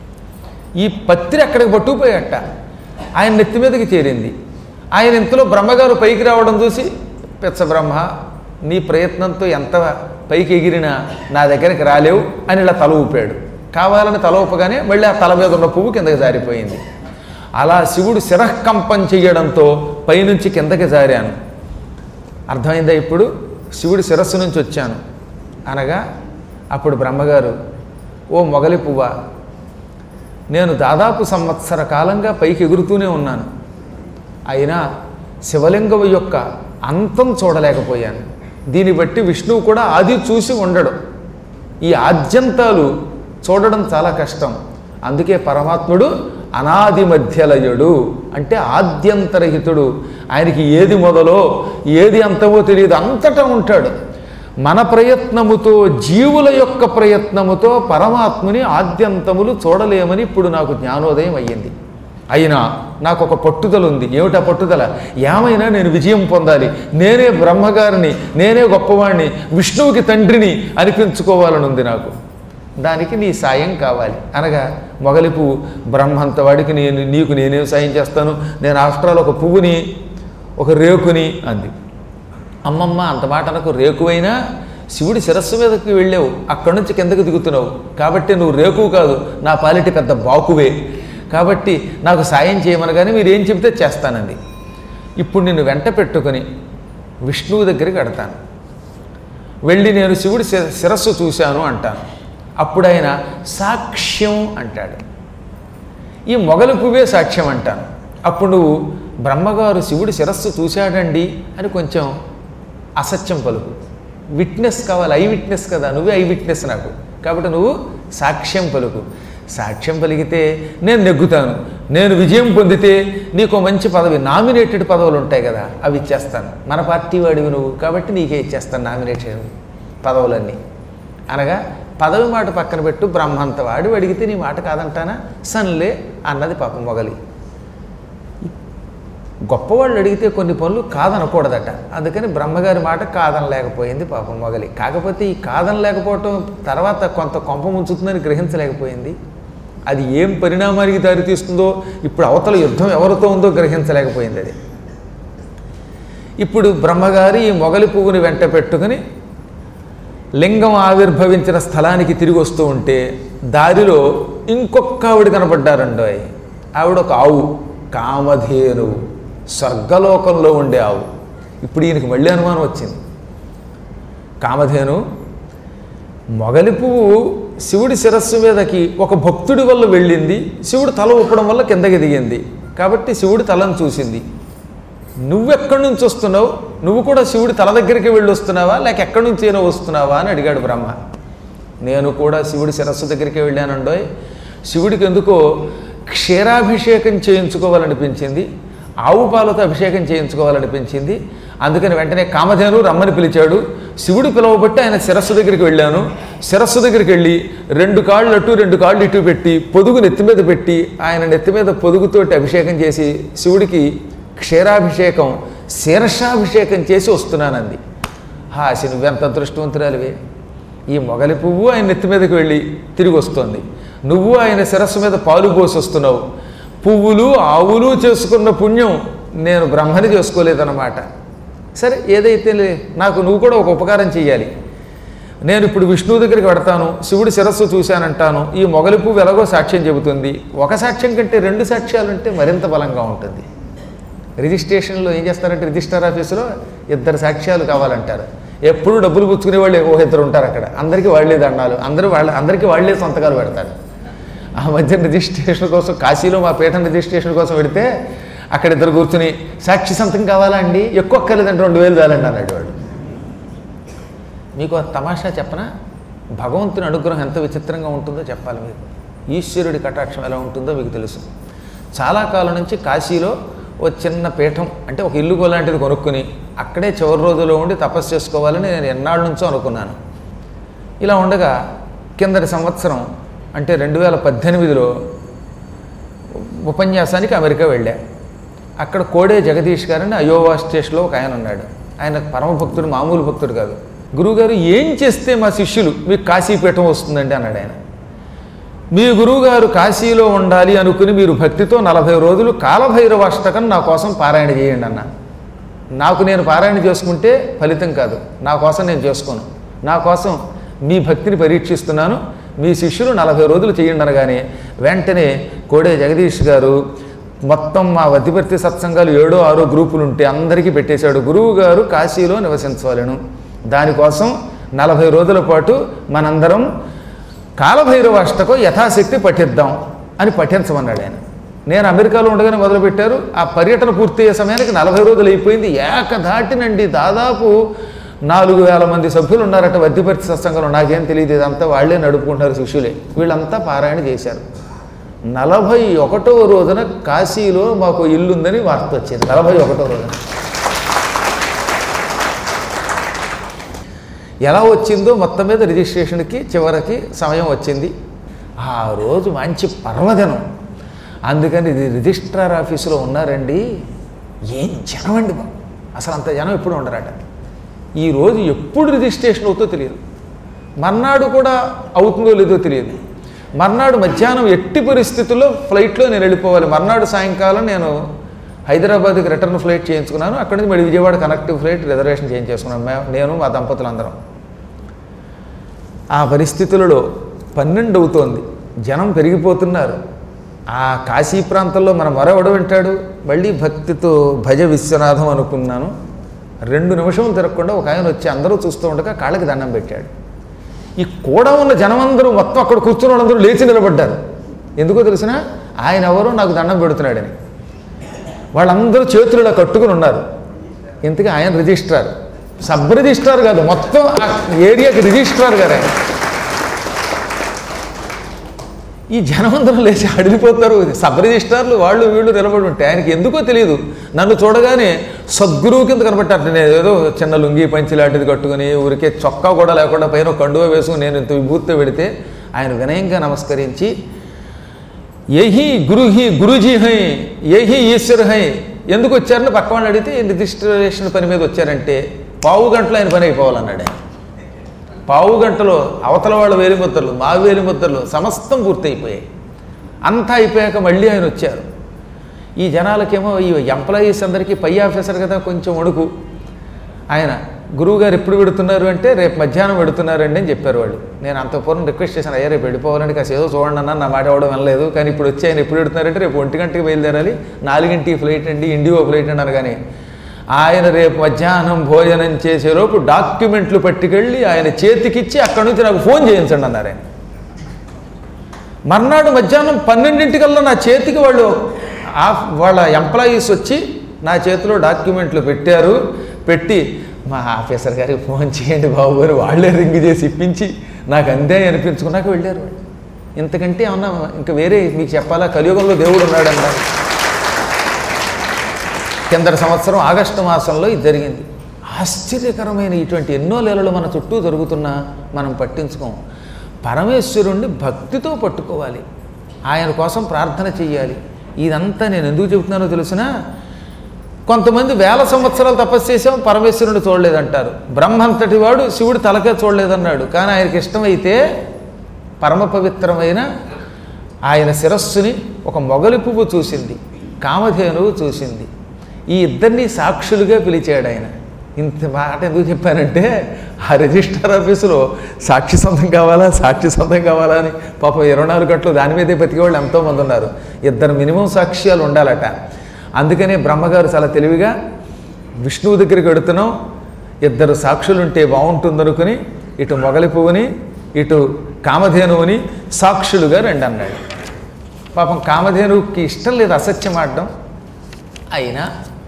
ఈ పత్రి అక్కడికి పట్టుకుపోయాట ఆయన నెత్తి మీదకి చేరింది ఆయన ఇంతలో బ్రహ్మగారు పైకి రావడం చూసి పెచ్చ బ్రహ్మ నీ ప్రయత్నంతో ఎంత పైకి ఎగిరినా నా దగ్గరికి రాలేవు అని ఇలా తల ఊపాడు కావాలని తల ఊపగానే మళ్ళీ ఆ తల మీద ఉన్న పువ్వు కిందకి జారిపోయింది అలా శివుడు శిరఃకంపం చెయ్యడంతో పైనుంచి కిందకి జారాను అర్థమైందా ఇప్పుడు శివుడి శిరస్సు నుంచి వచ్చాను అనగా అప్పుడు బ్రహ్మగారు ఓ మొగలి పువ్వా నేను దాదాపు సంవత్సర కాలంగా పైకి ఎగురుతూనే ఉన్నాను అయినా శివలింగం యొక్క అంతం చూడలేకపోయాను దీన్ని బట్టి విష్ణువు కూడా ఆది చూసి ఉండడు ఈ ఆద్యంతాలు చూడడం చాలా కష్టం అందుకే పరమాత్ముడు అనాది మధ్యలయుడు అంటే ఆద్యంతరహితుడు ఆయనకి ఏది మొదలో ఏది అంతమో తెలియదు అంతటా ఉంటాడు మన ప్రయత్నముతో జీవుల యొక్క ప్రయత్నముతో పరమాత్ముని ఆద్యంతములు చూడలేమని ఇప్పుడు నాకు జ్ఞానోదయం అయ్యింది అయినా నాకు ఒక పట్టుదల ఉంది ఏమిటా పట్టుదల ఏమైనా నేను విజయం పొందాలి నేనే బ్రహ్మగారిని నేనే గొప్పవాణ్ణి విష్ణువుకి తండ్రిని అనిపించుకోవాలని ఉంది నాకు దానికి నీ సాయం కావాలి అనగా మొగలి పువ్వు బ్రహ్మంత వాడికి నేను నీకు నేనేం సాయం చేస్తాను నేను ఆఫ్టర్ ఒక పువ్వుని ఒక రేకుని అంది అమ్మమ్మ అంత మాట అనకు రేకువైనా శివుడి శిరస్సు మీదకి వెళ్ళావు అక్కడి నుంచి కిందకి దిగుతున్నావు కాబట్టి నువ్వు రేకువు కాదు నా పాలిటి పెద్ద బాకువే కాబట్టి నాకు సాయం చేయమనగానే మీరు ఏం చెబితే చేస్తానండి ఇప్పుడు నిన్ను వెంట పెట్టుకొని విష్ణువు దగ్గరికి కడతాను వెళ్ళి నేను శివుడి శి- శిరస్సు చూశాను అంటాను అప్పుడు ఆయన సాక్ష్యం అంటాడు ఈ మొగలి పువ్వే సాక్ష్యం అంటాను అప్పుడు నువ్వు బ్రహ్మగారు శివుడి శిరస్సు చూశాడండి అని కొంచెం అసత్యం పలుకు విట్నెస్ కావాలి ఐ విట్నెస్ కదా నువ్వే ఐ విట్నెస్ నాకు కాబట్టి నువ్వు సాక్ష్యం పలుకు సాక్ష్యం పలికితే నేను నెగ్గుతాను నేను విజయం పొందితే నీకు మంచి పదవి నామినేటెడ్ పదవులు ఉంటాయి కదా అవి ఇచ్చేస్తాను మన పార్టీ వాడివి నువ్వు కాబట్టి నీకే ఇచ్చేస్తాను నామినేటెడ్ పదవులన్నీ అనగా పదవి మాట పక్కన పెట్టు బ్రహ్మంత వాడు అడిగితే నీ మాట కాదంటానా సన్లే అన్నది పాపం మొగలి గొప్పవాళ్ళు అడిగితే కొన్ని పనులు కాదనకూడదట అందుకని బ్రహ్మగారి మాట కాదనలేకపోయింది పాపం మొగలి కాకపోతే ఈ కాదనలేకపోవటం తర్వాత కొంత కొంప ముంచుతుందని గ్రహించలేకపోయింది అది ఏం పరిణామానికి దారితీస్తుందో ఇప్పుడు అవతల యుద్ధం ఎవరితో ఉందో గ్రహించలేకపోయింది అది ఇప్పుడు బ్రహ్మగారి ఈ మొగలి పువ్వుని వెంట పెట్టుకుని లింగం ఆవిర్భవించిన స్థలానికి తిరిగి వస్తూ ఉంటే దారిలో ఇంకొక ఆవిడ కనపడ్డారండోయ్ ఆవిడ ఒక ఆవు కామధేను స్వర్గలోకంలో ఉండే ఆవు ఇప్పుడు ఈయనకి మళ్ళీ అనుమానం వచ్చింది కామధేను మొగలి పువ్వు శివుడి శిరస్సు మీదకి ఒక భక్తుడి వల్ల వెళ్ళింది శివుడు తల ఊపడం వల్ల కిందకి దిగింది కాబట్టి శివుడి తలను చూసింది నువ్వెక్కడి నుంచి వస్తున్నావు నువ్వు కూడా శివుడి తల దగ్గరికి వెళ్ళి వస్తున్నావా లేక ఎక్కడి నుంచి అయినా వస్తున్నావా అని అడిగాడు బ్రహ్మ నేను కూడా శివుడి శిరస్సు దగ్గరికి వెళ్ళానండోయ్ శివుడికి ఎందుకో క్షీరాభిషేకం చేయించుకోవాలనిపించింది ఆవు పాలతో అభిషేకం చేయించుకోవాలనిపించింది అందుకని వెంటనే కామధేను రమ్మని పిలిచాడు శివుడు పిలవబట్టి ఆయన శిరస్సు దగ్గరికి వెళ్ళాను శిరస్సు దగ్గరికి వెళ్ళి రెండు కాళ్ళు అటు రెండు కాళ్ళు ఇటు పెట్టి పొదుగు నెత్తి మీద పెట్టి ఆయన నెత్తి మీద పొదుగుతోటి అభిషేకం చేసి శివుడికి క్షీరాభిషేకం శీర్షాభిషేకం చేసి వస్తున్నానంది హాసి నువ్వెంత అదృష్టవంతురాలివే ఈ మొగలి పువ్వు ఆయన నెత్తి మీదకి వెళ్ళి తిరిగి వస్తోంది నువ్వు ఆయన శిరస్సు మీద పాలు పోసి వస్తున్నావు పువ్వులు ఆవులు చేసుకున్న పుణ్యం నేను బ్రహ్మని చేసుకోలేదన్నమాట సరే ఏదైతే లే- నాకు నువ్వు కూడా ఒక ఉపకారం చెయ్యాలి నేను ఇప్పుడు విష్ణువు దగ్గరికి పెడతాను శివుడి శిరస్సు చూశానంటాను ఈ మొగలి పువ్వు ఎలాగో సాక్ష్యం చెబుతుంది ఒక సాక్ష్యం కంటే రెండు సాక్ష్యాలు అంటే మరింత బలంగా ఉంటుంది రిజిస్ట్రేషన్లో ఏం చేస్తారంటే రిజిస్టర్ ఆఫీసులో ఇద్దరు సాక్ష్యాలు కావాలంటారు ఎప్పుడు డబ్బులు పుచ్చుకునే వాళ్ళు ఒక ఇద్దరు ఉంటారు అక్కడ అందరికీ వాళ్ళే దండాలు అందరూ వాళ్ళ అందరికీ వాళ్ళే సంతకాలు పెడతారు ఆ మధ్య రిజిస్ట్రేషన్ కోసం కాశీలో మా పీఠం రిజిస్ట్రేషన్ కోసం పెడితే అక్కడ ఇద్దరు కూర్చుని సాక్షి సంతకం కావాలా అండి ఎక్కువ అక్కర్లేదంటే రెండు వేలు వేలండి అన్నాడు వాడు మీకు ఒక తమాషా చెప్పనా భగవంతుని అనుగ్రహం ఎంత విచిత్రంగా ఉంటుందో చెప్పాలి మీకు ఈశ్వరుడి కటాక్షం ఎలా ఉంటుందో మీకు తెలుసు చాలా కాలం నుంచి కాశీలో ఓ చిన్న పీఠం అంటే ఒక ఇల్లు లాంటిది కొనుక్కుని అక్కడే చివరి రోజులో ఉండి తపస్సు చేసుకోవాలని నేను ఎన్నాళ్ళ నుంచో అనుకున్నాను ఇలా ఉండగా కిందటి సంవత్సరం అంటే రెండు వేల పద్దెనిమిదిలో ఉపన్యాసానికి అమెరికా వెళ్ళా అక్కడ కోడే జగదీష్ గారని అయోవా స్టేషన్లో ఒక ఆయన ఉన్నాడు ఆయన పరమ భక్తుడు మామూలు భక్తుడు కాదు గురువుగారు ఏం చేస్తే మా శిష్యులు మీకు కాశీపీఠం వస్తుందండి అన్నాడు ఆయన మీ గురువుగారు కాశీలో ఉండాలి అనుకుని మీరు భక్తితో నలభై రోజులు కాలభైరవ అష్టకం నా కోసం పారాయణ చేయండి అన్న నాకు నేను పారాయణ చేసుకుంటే ఫలితం కాదు నా కోసం నేను చేసుకోను నా కోసం మీ భక్తిని పరీక్షిస్తున్నాను మీ శిష్యులు నలభై రోజులు చేయండి అనగానే వెంటనే కోడే జగదీష్ గారు మొత్తం మా వతిపర్తి సత్సంగాలు ఏడో ఆరో గ్రూపులు ఉంటే అందరికీ పెట్టేశాడు గురువు గారు కాశీలో నివసించవలను దానికోసం నలభై రోజుల పాటు మనందరం కాలభైరవ అష్టకం యథాశక్తి పఠిద్దాం అని పఠించమన్నాడు ఆయన నేను అమెరికాలో ఉండగానే మొదలుపెట్టారు ఆ పర్యటన పూర్తయ్యే సమయానికి నలభై రోజులు అయిపోయింది ఏకధాటినండి దాదాపు నాలుగు వేల మంది సభ్యులు ఉన్నారట వద్దిపరిచి సత్సంగంలో నాకేం తెలియదు ఇదంతా వాళ్ళే నడుపుకుంటారు శిష్యులే వీళ్ళంతా పారాయణ చేశారు నలభై ఒకటో రోజున కాశీలో మాకు ఇల్లు ఉందని వార్త వచ్చింది నలభై ఒకటో రోజున ఎలా వచ్చిందో మొత్తం మీద రిజిస్ట్రేషన్కి చివరికి సమయం వచ్చింది ఆ రోజు మంచి పర్వదినం అందుకని ఇది రిజిస్ట్రార్ ఆఫీసులో ఉన్నారండి ఏం జనం అండి బాబు అసలు అంత జనం ఎప్పుడు ఉండరట ఈరోజు ఎప్పుడు రిజిస్ట్రేషన్ అవుతుందో తెలియదు మర్నాడు కూడా అవుతుందో లేదో తెలియదు మర్నాడు మధ్యాహ్నం ఎట్టి పరిస్థితుల్లో ఫ్లైట్లో నేను వెళ్ళిపోవాలి మర్నాడు సాయంకాలం నేను హైదరాబాద్కి రిటర్న్ ఫ్లైట్ చేయించుకున్నాను అక్కడి నుంచి మళ్ళీ విజయవాడ కనెక్టివ్ ఫ్లైట్ రిజర్వేషన్ చేయించేసుకున్నాను మే- నేను మా దంపతులు అందరం ఆ పరిస్థితులలో పన్నెండు అవుతోంది జనం పెరిగిపోతున్నారు ఆ కాశీ ప్రాంతంలో మన మరొకడు వింటాడు మళ్ళీ భక్తితో భజ విశ్వనాథం అనుకున్నాను రెండు నిమిషం తిరగకుండా ఒక ఆయన వచ్చి అందరూ చూస్తూ ఉండగా కాళ్ళకి దండం పెట్టాడు ఈ కూడా ఉన్న జనమందరూ మొత్తం అక్కడ కూర్చున్న వాళ్ళందరూ లేచి నిలబడ్డారు ఎందుకో తెలిసిన ఆయన ఎవరో నాకు దండం పెడుతున్నాడని వాళ్ళందరూ చేతులు ఇలా కట్టుకుని ఉన్నారు ఇంతకీ ఆయన రిజిస్ట్రార్ సబ్ రిజిస్ట్రార్ కాదు మొత్తం ఆ ఏరియాకి రిజిస్ట్రార్ గారు ఆయన ఈ జనమందరం లేచి అడిగిపోతారు సబ్ రిజిస్ట్రార్లు వాళ్ళు వీళ్ళు నిలబడి ఉంటే ఆయనకి ఎందుకో తెలియదు నన్ను చూడగానే సద్గురువు కింద కనబట్టారు నేను ఏదో చిన్న లుంగి పంచి లాంటిది కట్టుకుని ఊరికే చొక్కా కూడా లేకుండా పైన ఒక కండువ వేసుకుని నేను ఇంత విభూతితో పెడితే ఆయన వినయంగా నమస్కరించి ఏహి గురుహి గురుజీ హై ఏహి ఈశ్వర్ హై ఎందుకు వచ్చారని పక్క వాళ్ళు అడిగితే "ఈ రిజిస్ట్రేషన్ పని మీద వచ్చారంటే పావు గంటలో ఆయన పని అయిపోవాలన్నాడు ఆయన పావు గంటలో అవతల వాళ్ళ వేలిముద్రలు మా వేలిముద్రలు సమస్తం పూర్తయిపోయాయి అంతా అయిపోయాక మళ్ళీ ఆయన వచ్చారు ఈ జనాలకేమో ఈ ఎంప్లాయీస్ అందరికీ పై ఆఫీసర్ కదా కొంచెం వణుకు ఆయన గురువుగారు ఎప్పుడు పెడుతున్నారు అంటే రేపు మధ్యాహ్నం పెడుతున్నారండి అని చెప్పారు వాళ్ళు నేను అంత పూర్వం రిక్వెస్ట్ చేశాను అయ్యా రేపు వెళ్ళిపోవాలని కాస్త ఏదో చూడండి అన్న నా మాట ఎవడం వినలేదు కానీ ఇప్పుడు వచ్చి ఆయన ఎప్పుడు పెడుతున్నారంటే రేపు ఒంటి గంటకి బయలుదేరాలి నాలుగింటికి ఫ్లైట్ అండి ఇండిగో ఫ్లైట్ అండి అనగానే ఆయన రేపు మధ్యాహ్నం భోజనం చేసేలోపు డాక్యుమెంట్లు పట్టుకెళ్ళి ఆయన చేతికిచ్చి అక్కడి నుంచి నాకు ఫోన్ చేయించండి అన్నారు ఆయన మర్నాడు మధ్యాహ్నం పన్నెండింటికల్లా నా చేతికి వాళ్ళు ఆఫ్ వాళ్ళ ఎంప్లాయీస్ వచ్చి నా చేతిలో డాక్యుమెంట్లు పెట్టారు పెట్టి మా ఆఫీసర్ గారికి ఫోన్ చేయండి బాబు అని వాళ్ళే రింగ్ చేసి ఇప్పించి నాకు అందే అనిపించుకున్నాక వెళ్ళారు వాళ్ళు ఇంతకంటే ఏమన్నా ఇంకా వేరే మీకు చెప్పాలా కలియుగంలో దేవుడు ఉన్నాడు అన్నారు కిందటి సంవత్సరం ఆగస్టు మాసంలో ఇది జరిగింది ఆశ్చర్యకరమైన ఇటువంటి ఎన్నో లీలలు మన చుట్టూ జరుగుతున్నా మనం పట్టించుకోం పరమేశ్వరుణ్ణి భక్తితో పట్టుకోవాలి ఆయన కోసం ప్రార్థన చెయ్యాలి ఇదంతా నేను ఎందుకు చెబుతున్నానో తెలిసినా కొంతమంది వేల సంవత్సరాలు తపస్సు చేసాం పరమేశ్వరుని చూడలేదంటారు బ్రహ్మంతటి వాడు శివుడు తలకే చూడలేదన్నాడు కానీ ఆయనకి ఇష్టమైతే పరమ పవిత్రమైన ఆయన శిరస్సుని ఒక మొగలి పువ్వు చూసింది కామధేనువు చూసింది ఈ ఇద్దరిని సాక్షులుగా పిలిచాడు ఆయన ఇంత మాట ఎందుకు చెప్పానంటే ఆ రిజిస్టర్ ఆఫీసులో సాక్షి సొంతం కావాలా సాక్షి సొంతం కావాలా అని పాపం ఇరవై నాలుగు గంటలు దాని మీదే బతికే వాళ్ళు ఎంతోమంది ఉన్నారు ఇద్దరు మినిమం సాక్ష్యాలు ఉండాలట అందుకనే బ్రహ్మగారు చాలా తెలివిగా విష్ణువు దగ్గరికి వెడుతున్నాం ఇద్దరు సాక్షులు ఉంటే బాగుంటుందనుకుని ఇటు మొగలి పువ్వుని ఇటు కామధేనువుని సాక్షులుగా రండి అన్నాడు పాపం కామధేనువుకి ఇష్టం లేదు అసత్యం ఆడడం అయినా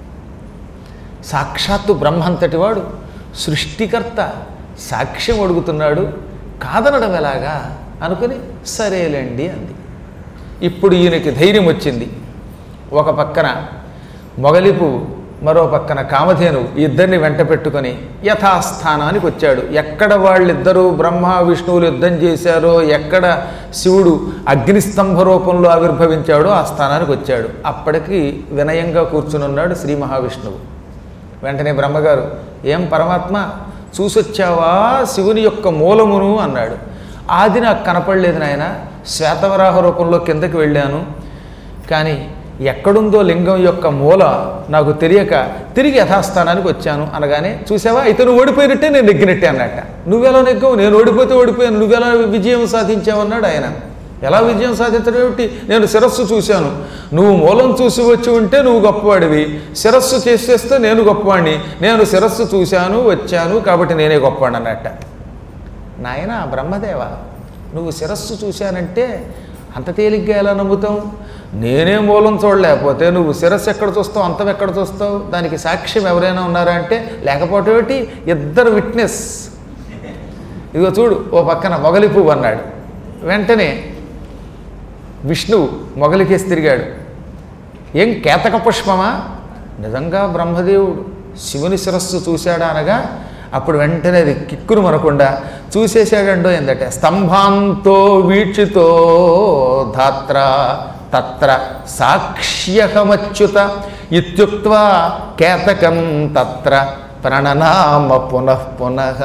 సాక్షాత్తు బ్రహ్మంతటి వాడు సృష్టికర్త సాక్ష్యం అడుగుతున్నాడు కాదనడం ఎలాగా అనుకుని సరేలేండి అంది ఇప్పుడు ఈయనకి ధైర్యం వచ్చింది ఒక పక్కన మొగలి పువ్వు మరో పక్కన కామధేను ఈ ఇద్దరిని వెంట పెట్టుకొని యథాస్థానానికి వచ్చాడు ఎక్కడ వాళ్ళిద్దరూ బ్రహ్మ విష్ణువులు యుద్ధం చేశారో ఎక్కడ శివుడు అగ్నిస్తంభ రూపంలో ఆవిర్భవించాడో ఆ స్థానానికి వచ్చాడు అప్పటికి వినయంగా కూర్చునున్నాడు శ్రీ మహావిష్ణువు వెంటనే బ్రహ్మగారు ఏం పరమాత్మ చూసొచ్చావా శివుని యొక్క మూలమును అన్నాడు ఆది నాకు కనపడలేదు నాయన శ్వేతవరాహ రూపంలో కిందకి వెళ్ళాను కానీ ఎక్కడుందో లింగం యొక్క మూల నాకు తెలియక తిరిగి యథాస్థానానికి వచ్చాను అనగానే చూసావా ఇతను ఓడిపోయినట్టే నేను నెగ్గినట్టే అన్నట్ట నువ్వెలా నెగ్గావు నేను ఓడిపోతే ఓడిపోయాను నువ్వెలా విజయం సాధించావు అన్నాడు ఆయన ఎలా విజయం సాధించడం ఏమిటి నేను శిరస్సు చూశాను నువ్వు మూలం చూసి వచ్చి ఉంటే నువ్వు గొప్పవాడివి శిరస్సు చేసేస్తే నేను గొప్పవాడిని నేను శిరస్సు చూశాను వచ్చాను కాబట్టి నేనే గొప్పవాడిని అన్నట్ట నాయన బ్రహ్మదేవ నువ్వు శిరస్సు చూశానంటే అంత తేలిగ్గా ఎలా నమ్ముతావు నేనే మూలం చూడలేకపోతే నువ్వు శిరస్సు ఎక్కడ చూస్తావు అంతం ఎక్కడ చూస్తావు దానికి సాక్ష్యం ఎవరైనా ఉన్నారా అంటే లేకపోవటం ఏమిటి ఇద్దరు విట్నెస్ ఇదిగో చూడు ఓ పక్కన మొగలి పువ్వు అన్నాడు వెంటనే విష్ణువు మొగలికేసి తిరిగాడు ఏం కేతక పుష్పమా నిజంగా బ్రహ్మదేవుడు శివుని శిరస్సు చూశాడా అనగా అప్పుడు వెంటనే అది కిక్కురు మనకుండా చూసేశాడండో ఏందట స్తంభాంతో వీక్షితో ధాత్ర తత్ర సాక్ష్యహమచ్యుత ఇత్యుక్త్వా కేతకం తత్ర ప్రణనామ పునః పునః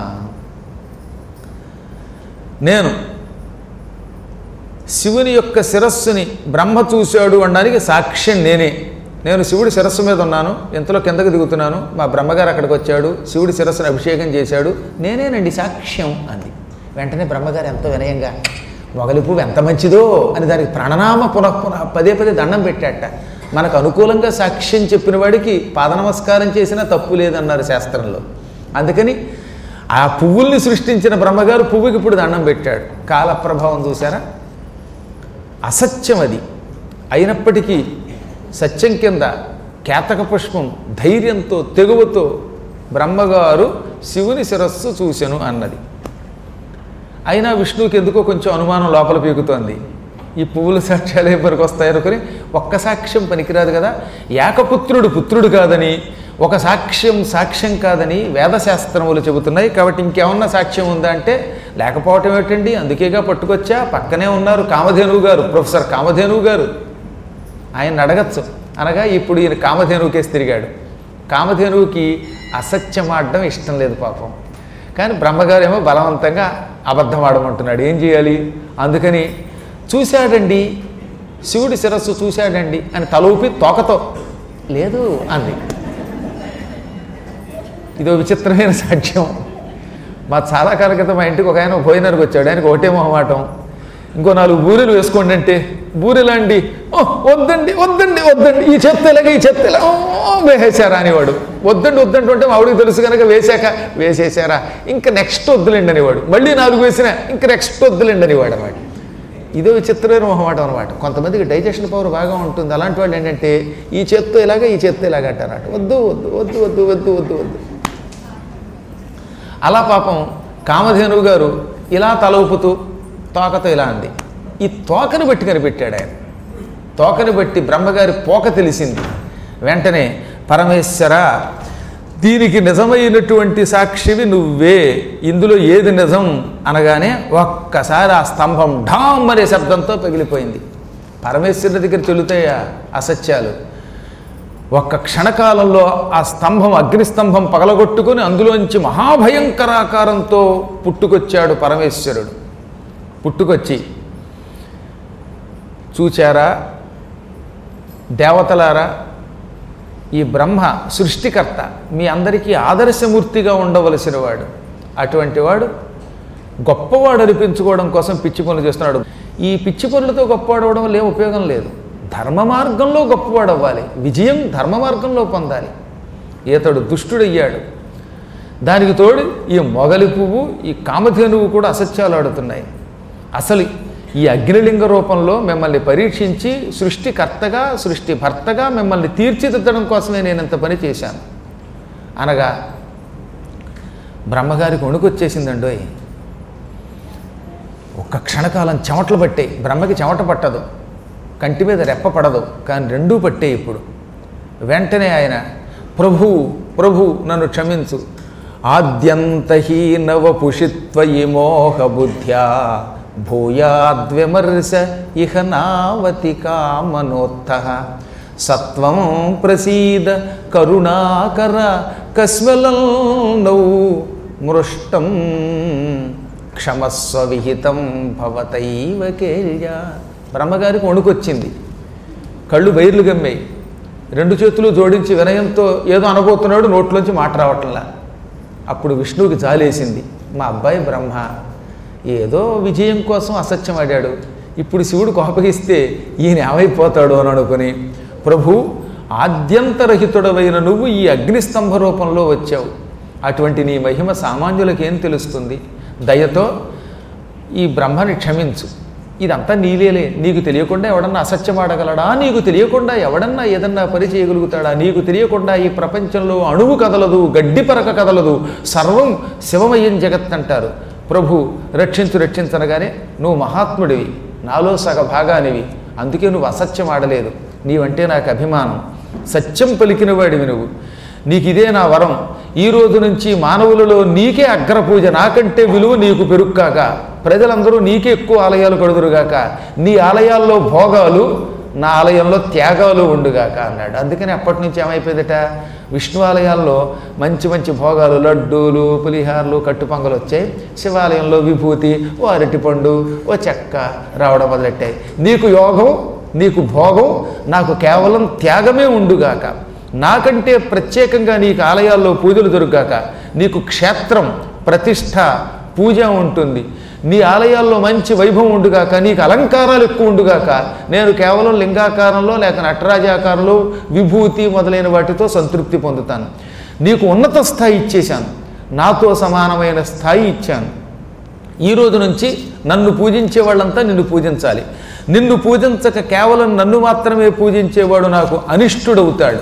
నేను శివుని యొక్క శిరస్సుని బ్రహ్మ చూశాడు అనడానికి సాక్ష్యం నేనే నేను శివుడి శిరస్సు మీద ఉన్నాను ఇంతలో కిందకు దిగుతున్నాను మా బ్రహ్మగారు అక్కడికి వచ్చాడు శివుడి శిరస్సును అభిషేకం చేశాడు నేనేనండి సాక్ష్యం అంది వెంటనే బ్రహ్మగారు ఎంతో వినయంగా మొగలి పువ్వు ఎంత మంచిదో అని దానికి ప్రణనామ పునః పునః పదే పదే దండం పెట్టాట మనకు అనుకూలంగా సాక్ష్యం చెప్పిన వాడికి పాద నమస్కారం చేసినా తప్పు లేదన్నారు శాస్త్రంలో అందుకని ఆ పువ్వుల్ని సృష్టించిన బ్రహ్మగారు పువ్వుకి ఇప్పుడు దండం పెట్టాడు కాల ప్రభావం చూసారా అసత్యం అది అయినప్పటికీ సత్యం కింద కేతక పుష్పం ధైర్యంతో తెగువతో బ్రహ్మగారు శివుని శిరస్సు చూసెను అన్నది అయినా విష్ణువుకి ఎందుకో కొంచెం అనుమానం లోపల పీకుతోంది ఈ పువ్వుల సాక్ష్యాలు ఏ పనికి వస్తాయనుకొని ఒక్క సాక్ష్యం పనికిరాదు కదా ఏకపుత్రుడు పుత్రుడు కాదని ఒక సాక్ష్యం సాక్ష్యం కాదని వేదశాస్త్రములు చెబుతున్నాయి కాబట్టి ఇంకేమన్నా సాక్ష్యం ఉందా అంటే లేకపోవటం ఏమిటండి అందుకేగా పట్టుకొచ్చా పక్కనే ఉన్నారు కామధేనువు గారు ప్రొఫెసర్ కామధేనువు గారు ఆయన అడగచ్చు అనగా ఇప్పుడు ఈయన కామధేనువుకేసి తిరిగాడు కామధేనువుకి అసత్యం ఆడడం ఇష్టం లేదు పాపం కానీ బ్రహ్మగారు ఏమో బలవంతంగా అబద్ధం ఆడమంటున్నాడు ఏం చేయాలి అందుకని చూశాడండి శివుడి శిరస్సు చూశాడండి అని తల ఊపి తోకతో లేదు అంది ఇదో విచిత్రమైన సాక్ష్యం మా చాలా కాలం క్రితం మా ఇంటికి ఒక ఆయన భోజనానికి వచ్చాడు ఆయనకు ఒకటే మొహమాటం ఇంకో నాలుగు బూరెలు వేసుకోండి అంటే బూరెలాంటి "ఓ, వద్దండి వద్దండి వద్దండి ఈ చెత్త ఇలాగ ఈ చెత్త ఇలా ఓ, వేసేశారా అనేవాడు వద్దండి వద్దండి అంటే మా ఆవిడకి తెలుసు కనుక వేసాక వేసేసారా ఇంకా నెక్స్ట్ వద్దులేండి అనేవాడు మళ్ళీ నాలుగు వేసినా ఇంకా నెక్స్ట్ వద్దులేండి అనేవాడు అన్నమాట ఇదో విచిత్రమైన మొహమాటం అనమాట కొంతమందికి డైజెషన్ పవర్ బాగా ఉంటుంది అలాంటి వాళ్ళు ఏంటంటే ఈ చేత్తో ఇలాగ ఈ చేత్తో ఇలాగ అంటారట వద్దు వద్దు వద్దు వద్దు వద్దు వద్దు వద్దు అలా పాపం కామధేనువు గారు ఇలా తల ఊపుతూ తోకతో ఇలా అంది ఈ తోకను బట్టి కనిపెట్టాడు ఆయన తోకను బట్టి బ్రహ్మగారి పోక తెలిసింది వెంటనే పరమేశ్వర దీనికి నిజమైనటువంటి సాక్షివి నువ్వే ఇందులో ఏది నిజం అనగానే ఒక్కసారి ఆ స్తంభం ఢామ్ అనే శబ్దంతో పగిలిపోయింది పరమేశ్వరుడి దగ్గర చెల్లుతాయా అసత్యాలు ఒక్క క్షణకాలంలో ఆ స్తంభం అగ్నిస్తంభం పగలగొట్టుకుని అందులోంచి మహాభయంకరాకారంతో పుట్టుకొచ్చాడు పరమేశ్వరుడు పుట్టుకొచ్చి చూచారా దేవతలారా ఈ బ్రహ్మ సృష్టికర్త మీ అందరికీ ఆదర్శమూర్తిగా ఉండవలసిన వాడు అటువంటి వాడు గొప్పవాడు అనిపించుకోవడం కోసం పిచ్చి పనులు చేస్తున్నాడు ఈ పిచ్చి పనులతో గొప్పవాడు అవడం వల్ల ఏం ఉపయోగం లేదు ధర్మ మార్గంలో గొప్పవాడు అవ్వాలి విజయం ధర్మ మార్గంలో పొందాలి ఈతడు దుష్టుడయ్యాడు దానికి తోడు ఈ మొగలి పువ్వు ఈ కామధేనువు కూడా అసత్యాలు ఆడుతున్నాయి అసలు ఈ అగ్నిలింగ రూపంలో మిమ్మల్ని పరీక్షించి సృష్టికర్తగా సృష్టి భర్తగా మిమ్మల్ని తీర్చిదిద్దడం కోసమే నేను ఇంత పని చేశాను అనగా బ్రహ్మగారికి వణుకొచ్చేసిందండోయ్ ఒక్క క్షణకాలం చెమటలు పట్టాయి బ్రహ్మకి చెమట పట్టదు కంటి మీద రెప్ప పడదు కానీ రెండూ పట్టాయి ఇప్పుడు వెంటనే ఆయన ప్రభు ప్రభు నన్ను క్షమించు ఆద్యంతహీనవ పుషిత్వయి మోహ బుద్ధ్యా భూయాద్విమర్శ ఇహ నావతి కామనోత్థ సత్వం ప్రసీద కరుణాకర కస్మలం నౌ మృష్టం క్షమస్వ విహితం భవతైవ కేల్య బ్రహ్మగారికి వణుకొచ్చింది కళ్ళు బైర్లు గమ్మాయి రెండు చేతులు జోడించి వినయంతో ఏదో అనబోతున్నాడు నోట్లోంచి మాట రావట్లా అప్పుడు విష్ణువుకి జాలేసింది మా అబ్బాయి బ్రహ్మ ఏదో విజయం కోసం అసత్యం ఆడాడు ఇప్పుడు శివుడు కోపగిస్తే ఈయన ఏమైపోతాడు అని అనుకుని ప్రభు ఆద్యంతరహితుడవైన నువ్వు ఈ అగ్నిస్తంభ రూపంలో వచ్చావు అటువంటి నీ మహిమ సామాన్యులకు ఏం తెలుస్తుంది దయతో ఈ బ్రహ్మని క్షమించు ఇదంతా నీలేలే నీకు తెలియకుండా ఎవడన్నా అసత్యం ఆడగలడా నీకు తెలియకుండా ఎవడన్నా ఏదన్నా పని చేయగలుగుతాడా నీకు తెలియకుండా ఈ ప్రపంచంలో అణువు కదలదు గడ్డి పరక కదలదు సర్వం శివమయం జగత్ అంటారు ప్రభు రక్షించు రక్షించనగానే నువ్వు మహాత్ముడివి నాలో సగ భాగానివి అందుకే నువ్వు అసత్యం ఆడలేదు నీవంటే నాకు అభిమానం సత్యం పలికిన వాడివి నువ్వు నీకు ఇదే నా వరం ఈ రోజు నుంచి మానవులలో నీకే అగ్రపూజ నాకంటే విలువ నీకు పెరుక్కాక ప్రజలందరూ నీకే ఎక్కువ ఆలయాలు కడుదురుగాక నీ ఆలయాల్లో భోగాలు నా ఆలయంలో త్యాగాలు ఉండుగాక అన్నాడు అందుకని అప్పటి నుంచి ఏమైపోయిందట విష్ణు ఆలయాల్లో మంచి మంచి భోగాలు లడ్డూలు పులిహార్లు కట్టుపొంగలు వచ్చాయి శివాలయంలో విభూతి ఓ అరటిపండు ఓ చెక్క రావడం మొదలెట్టాయి నీకు యోగం నీకు భోగం నాకు కేవలం త్యాగమే ఉండుగాక నాకంటే ప్రత్యేకంగా నీకు ఆలయాల్లో పూజలు దొరుకుగాక నీకు క్షేత్రం ప్రతిష్ట పూజ ఉంటుంది నీ ఆలయాల్లో మంచి వైభవం ఉండుగాక నీకు అలంకారాలు ఎక్కువ ఉండుగాక నేను కేవలం లింగాకారంలో లేక నటరాజాకారంలో విభూతి మొదలైన వాటితో సంతృప్తి పొందుతాను నీకు ఉన్నత స్థాయి ఇచ్చేశాను నాతో సమానమైన స్థాయి ఇచ్చాను ఈ రోజు నుంచి నన్ను పూజించే వాళ్ళంతా నిన్ను పూజించాలి నిన్ను పూజించక కేవలం నన్ను మాత్రమే పూజించేవాడు నాకు అనిష్టుడవుతాడు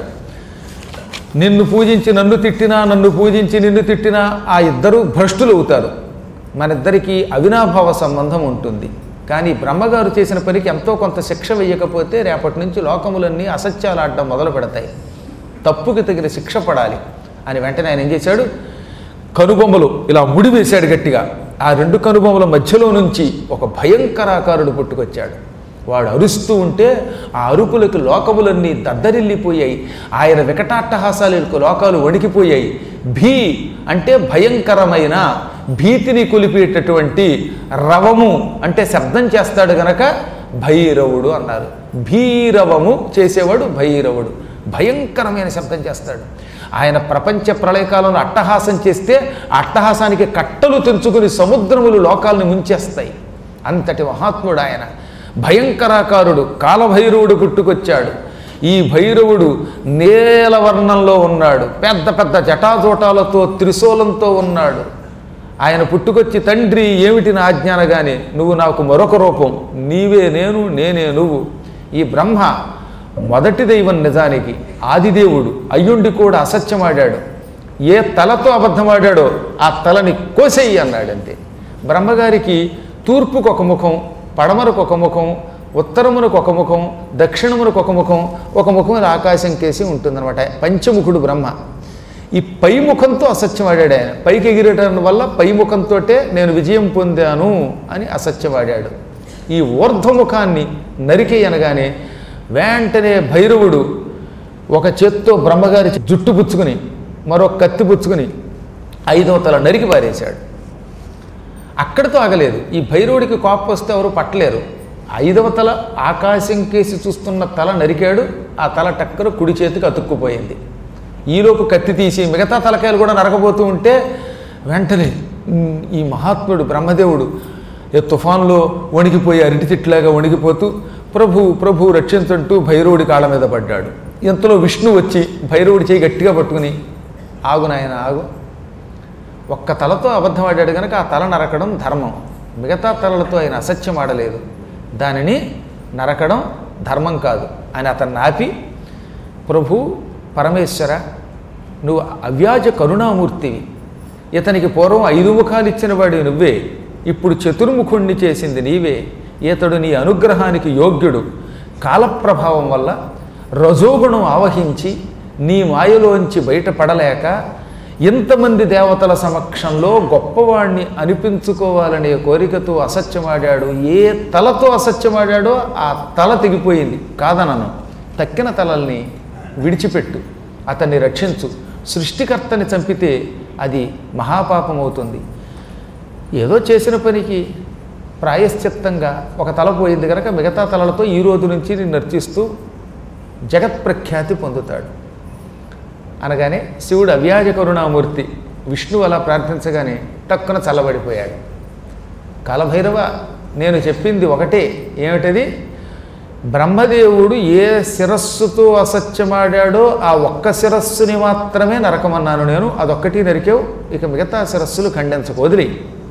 నిన్ను పూజించి నన్ను తిట్టినా నన్ను పూజించి నిన్ను తిట్టినా ఆ ఇద్దరు భ్రష్టులు అవుతారు మనిద్దరికీ అవినాభావ సంబంధం ఉంటుంది కానీ బ్రహ్మగారు చేసిన పనికి ఎంతో కొంత శిక్ష వేయకపోతే రేపటి నుంచి లోకములన్నీ అసత్యాలు ఆడడం మొదలు పెడతాయి తప్పుకి తగిన శిక్ష పడాలి అని వెంటనే ఆయన ఏం చేశాడు కనుబొమ్మలు ఇలా ముడి వేశాడు గట్టిగా ఆ రెండు కనుబొమ్మల మధ్యలో నుంచి ఒక భయంకరాకారుడు పుట్టుకొచ్చాడు వాడు అరుస్తూ ఉంటే ఆ అరుపులకు లోకములన్నీ దద్దరిల్లిపోయాయి ఆయన వికటాట్టహాసాలకు లోకాలు వణికిపోయాయి భీ అంటే భయంకరమైన భీతిని కొలిపేటటువంటి రవము అంటే శబ్దం చేస్తాడు గనక భైరవుడు అన్నారు భీరవము చేసేవాడు భైరవుడు భయంకరమైన శబ్దం చేస్తాడు ఆయన ప్రపంచ ప్రళయకాలంలో అట్టహాసం చేస్తే ఆ అట్టహాసానికి కట్టలు తెంచుకుని సముద్రములు లోకాలను ముంచేస్తాయి అంతటి మహాత్ముడు ఆయన భయంకరాకారుడు కాలభైరవుడు పుట్టుకొచ్చాడు ఈ భైరవుడు నీలవర్ణంలో ఉన్నాడు పెద్ద పెద్ద జటాజోటాలతో త్రిశూలంతో ఉన్నాడు ఆయన పుట్టుకొచ్చి తండ్రి ఏమిటి నా ఆజ్ఞానగానే నువ్వు నాకు మరొక రూపం నీవే నేను నేనే నువ్వు ఈ బ్రహ్మ మొదటి దైవం నిజానికి ఆదిదేవుడు అయ్యుండి కూడా అసత్యమాడాడు ఏ తలతో అబద్ధమాడాడో ఆ తలని కోసేయి అన్నాడు అంతే బ్రహ్మగారికి తూర్పుకు ఒక ముఖం పడమరకు ఒక ముఖం ఉత్తరమునకు ఒక ముఖం దక్షిణమునకు ఒక ముఖం ఒక ముఖం మీద ఆకాశం కేసి ఉంటుందన్నమాట పంచముఖుడు బ్రహ్మ ఈ పై ముఖంతో అసత్యమాడాడు ఆయన పైకి ఎగిరటం వల్ల పై ముఖంతో నేను విజయం పొందాను అని అసత్యమాడాడు ఈ ఊర్ధ్వముఖాన్ని నరికే అనగానే వెంటనే భైరవుడు ఒక చేత్తో బ్రహ్మగారి జుట్టు పుచ్చుకుని మరో కత్తి పుచ్చుకుని ఐదవ తల నరికి పారేశాడు అక్కడితో ఆగలేదు ఈ భైరవుడికి కోపం వస్తే ఎవరు పట్టలేరు ఐదవ తల ఆకాశం కేసి చూస్తున్న తల నరికాడు ఆ తల టక్కర కుడి చేతికి అతుక్కుపోయింది ఈలోపు కత్తి తీసి మిగతా తలకాయలు కూడా నరకబోతూ ఉంటే వెంటనే ఉమ్, ఈ మహాత్ముడు బ్రహ్మదేవుడు ఏ తుఫాన్లో వణికిపోయి అరటి తిట్లాగా వణికిపోతూ ప్రభు ప్రభు రక్షించంటూ భైరవుడి కాళ్ళ మీద పడ్డాడు ఇంతలో విష్ణు వచ్చి భైరవుడి చేయి గట్టిగా పట్టుకుని ఆగు నాయన ఆగు ఒక్క తలతో అబద్ధం ఆడాడు కనుక ఆ తల నరకడం ధర్మం మిగతా తలలతో ఆయన అసత్యం ఆడలేదు దానిని నరకడం ధర్మం కాదు అని అతన్ని ఆపి ప్రభు పరమేశ్వర నువ్వు అవ్యాజ కరుణామూర్తివి ఇతనికి పూర్వం ఐదు ముఖాలు ఇచ్చిన వాడి నువ్వే ఇప్పుడు చతుర్ముఖుణ్ణి చేసింది నీవే ఇతడు నీ అనుగ్రహానికి యోగ్యుడు కాలప్రభావం వల్ల రజోగుణం ఆవహించి నీ మాయలోంచి బయటపడలేక ఇంతమంది దేవతల సమక్షంలో గొప్పవాణ్ణి అనిపించుకోవాలనే కోరికతో అసత్యమాడాడు ఏ తలతో అసత్యమాడాడో ఆ తల తెగిపోయింది కాదనను తక్కిన తలల్ని విడిచిపెట్టు అతన్ని రక్షించు సృష్టికర్తని చంపితే అది మహాపాపం అవుతుంది ఏదో చేసిన పనికి ప్రాయశ్చిత్తంగా ఒక తల పోయింది కనుక మిగతా తలలతో ఈ రోజు నుంచి నిన్ను నర్చిస్తూ జగత్ప్రఖ్యాతి పొందుతాడు అనగానే శివుడు అవ్యాజ కరుణామూర్తి విష్ణువు అలా ప్రార్థించగానే టక్కున చల్లబడిపోయాడు కాలభైరవ నేను చెప్పింది ఒకటే ఏమిటది బ్రహ్మదేవుడు ఏ శిరస్సుతో అసత్యమాడాడో ఆ ఒక్క శిరస్సుని మాత్రమే నరకమన్నాను నేను అదొక్కటి నరికావు ఇక మిగతా శిరస్సులు ఖండించకు వదిలి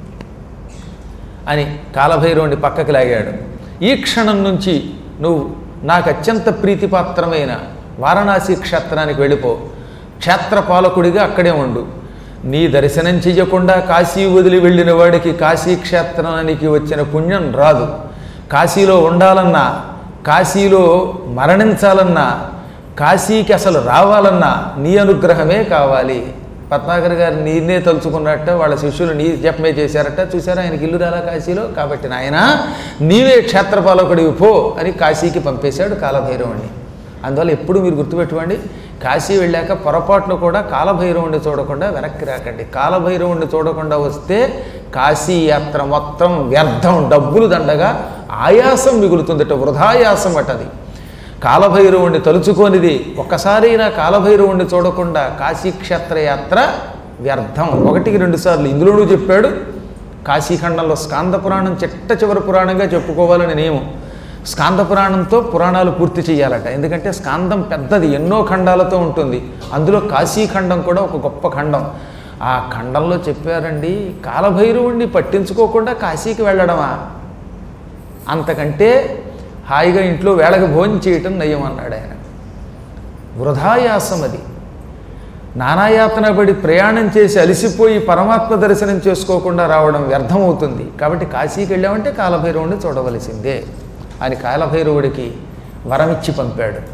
అని కాలభైరవుని పక్కకి లాగాడు ఈ క్షణం నుంచి నువ్వు నాకు అత్యంత ప్రీతిపాత్రమైన వారణాసి క్షేత్రానికి వెళ్ళిపో క్షేత్రపాలకుడిగా అక్కడే ఉండు నీ దర్శనం చెయ్యకుండా కాశీ వదిలి వెళ్ళిన వాడికి కాశీ క్షేత్రానికి వచ్చిన పుణ్యం రాదు కాశీలో ఉండాలన్నా కాశీలో మరణించాలన్నా కాశీకి అసలు రావాలన్నా నీ అనుగ్రహమే కావాలి పద్మాకర్ గారు నీనే తలుచుకున్నట్ట వాళ్ళ శిష్యులు నీ జపమే చేశారట చూసారా ఆయనకి ఇల్లు రాలా కాశీలో కాబట్టి నాయన నీవే క్షేత్రపాలకుడివి పో అని కాశీకి పంపేశాడు కాలభైరవుణ్ణి అందువల్ల ఎప్పుడు మీరు గుర్తుపెట్టుకోండి కాశీ వెళ్ళాక పొరపాట్లు కూడా కాలభైరవుణ్ణి చూడకుండా వెనక్కి రాకండి కాలభైరవుణ్ణి చూడకుండా వస్తే కాశీ యాత్ర మొత్తం వ్యర్థం డబ్బులు దండగా ఆయాసం మిగులుతుందట వృధాయాసం అటది కాలభైరవుణ్ణి తలుచుకోనిది ఒక్కసారైనా కాలభైరవుణ్ణి చూడకుండా కాశీక్షేత్ర యాత్ర వ్యర్థం ఒకటికి రెండు సార్లు ఇందులోనూ చెప్పాడు కాశీఖండంలో స్కాంద పురాణం చిట్ట చివరి పురాణంగా చెప్పుకోవాలని నియమం స్కాంద పురాణంతో పురాణాలు పూర్తి చేయాలట ఎందుకంటే స్కాందం పెద్దది ఎన్నో ఖండాలతో ఉంటుంది అందులో కాశీఖండం కూడా ఒక గొప్ప ఖండం ఆ ఖండంలో చెప్పారండి కాలభైరవుణ్ణి పట్టించుకోకుండా కాశీకి వెళ్ళడమా అంతకంటే హాయిగా ఇంట్లో వేళకు భోజనం చేయటం నయం అన్నాడు ఆయన వృధాయాసం అది నానాయాతన పడి ప్రయాణం చేసి అలసిపోయి పరమాత్మ దర్శనం చేసుకోకుండా రావడం వ్యర్థమవుతుంది కాబట్టి కాశీకి వెళ్ళామంటే కాలభైరవుడిని చూడవలసిందే అని కాలభైరవుడికి వరమిచ్చి పంపాడు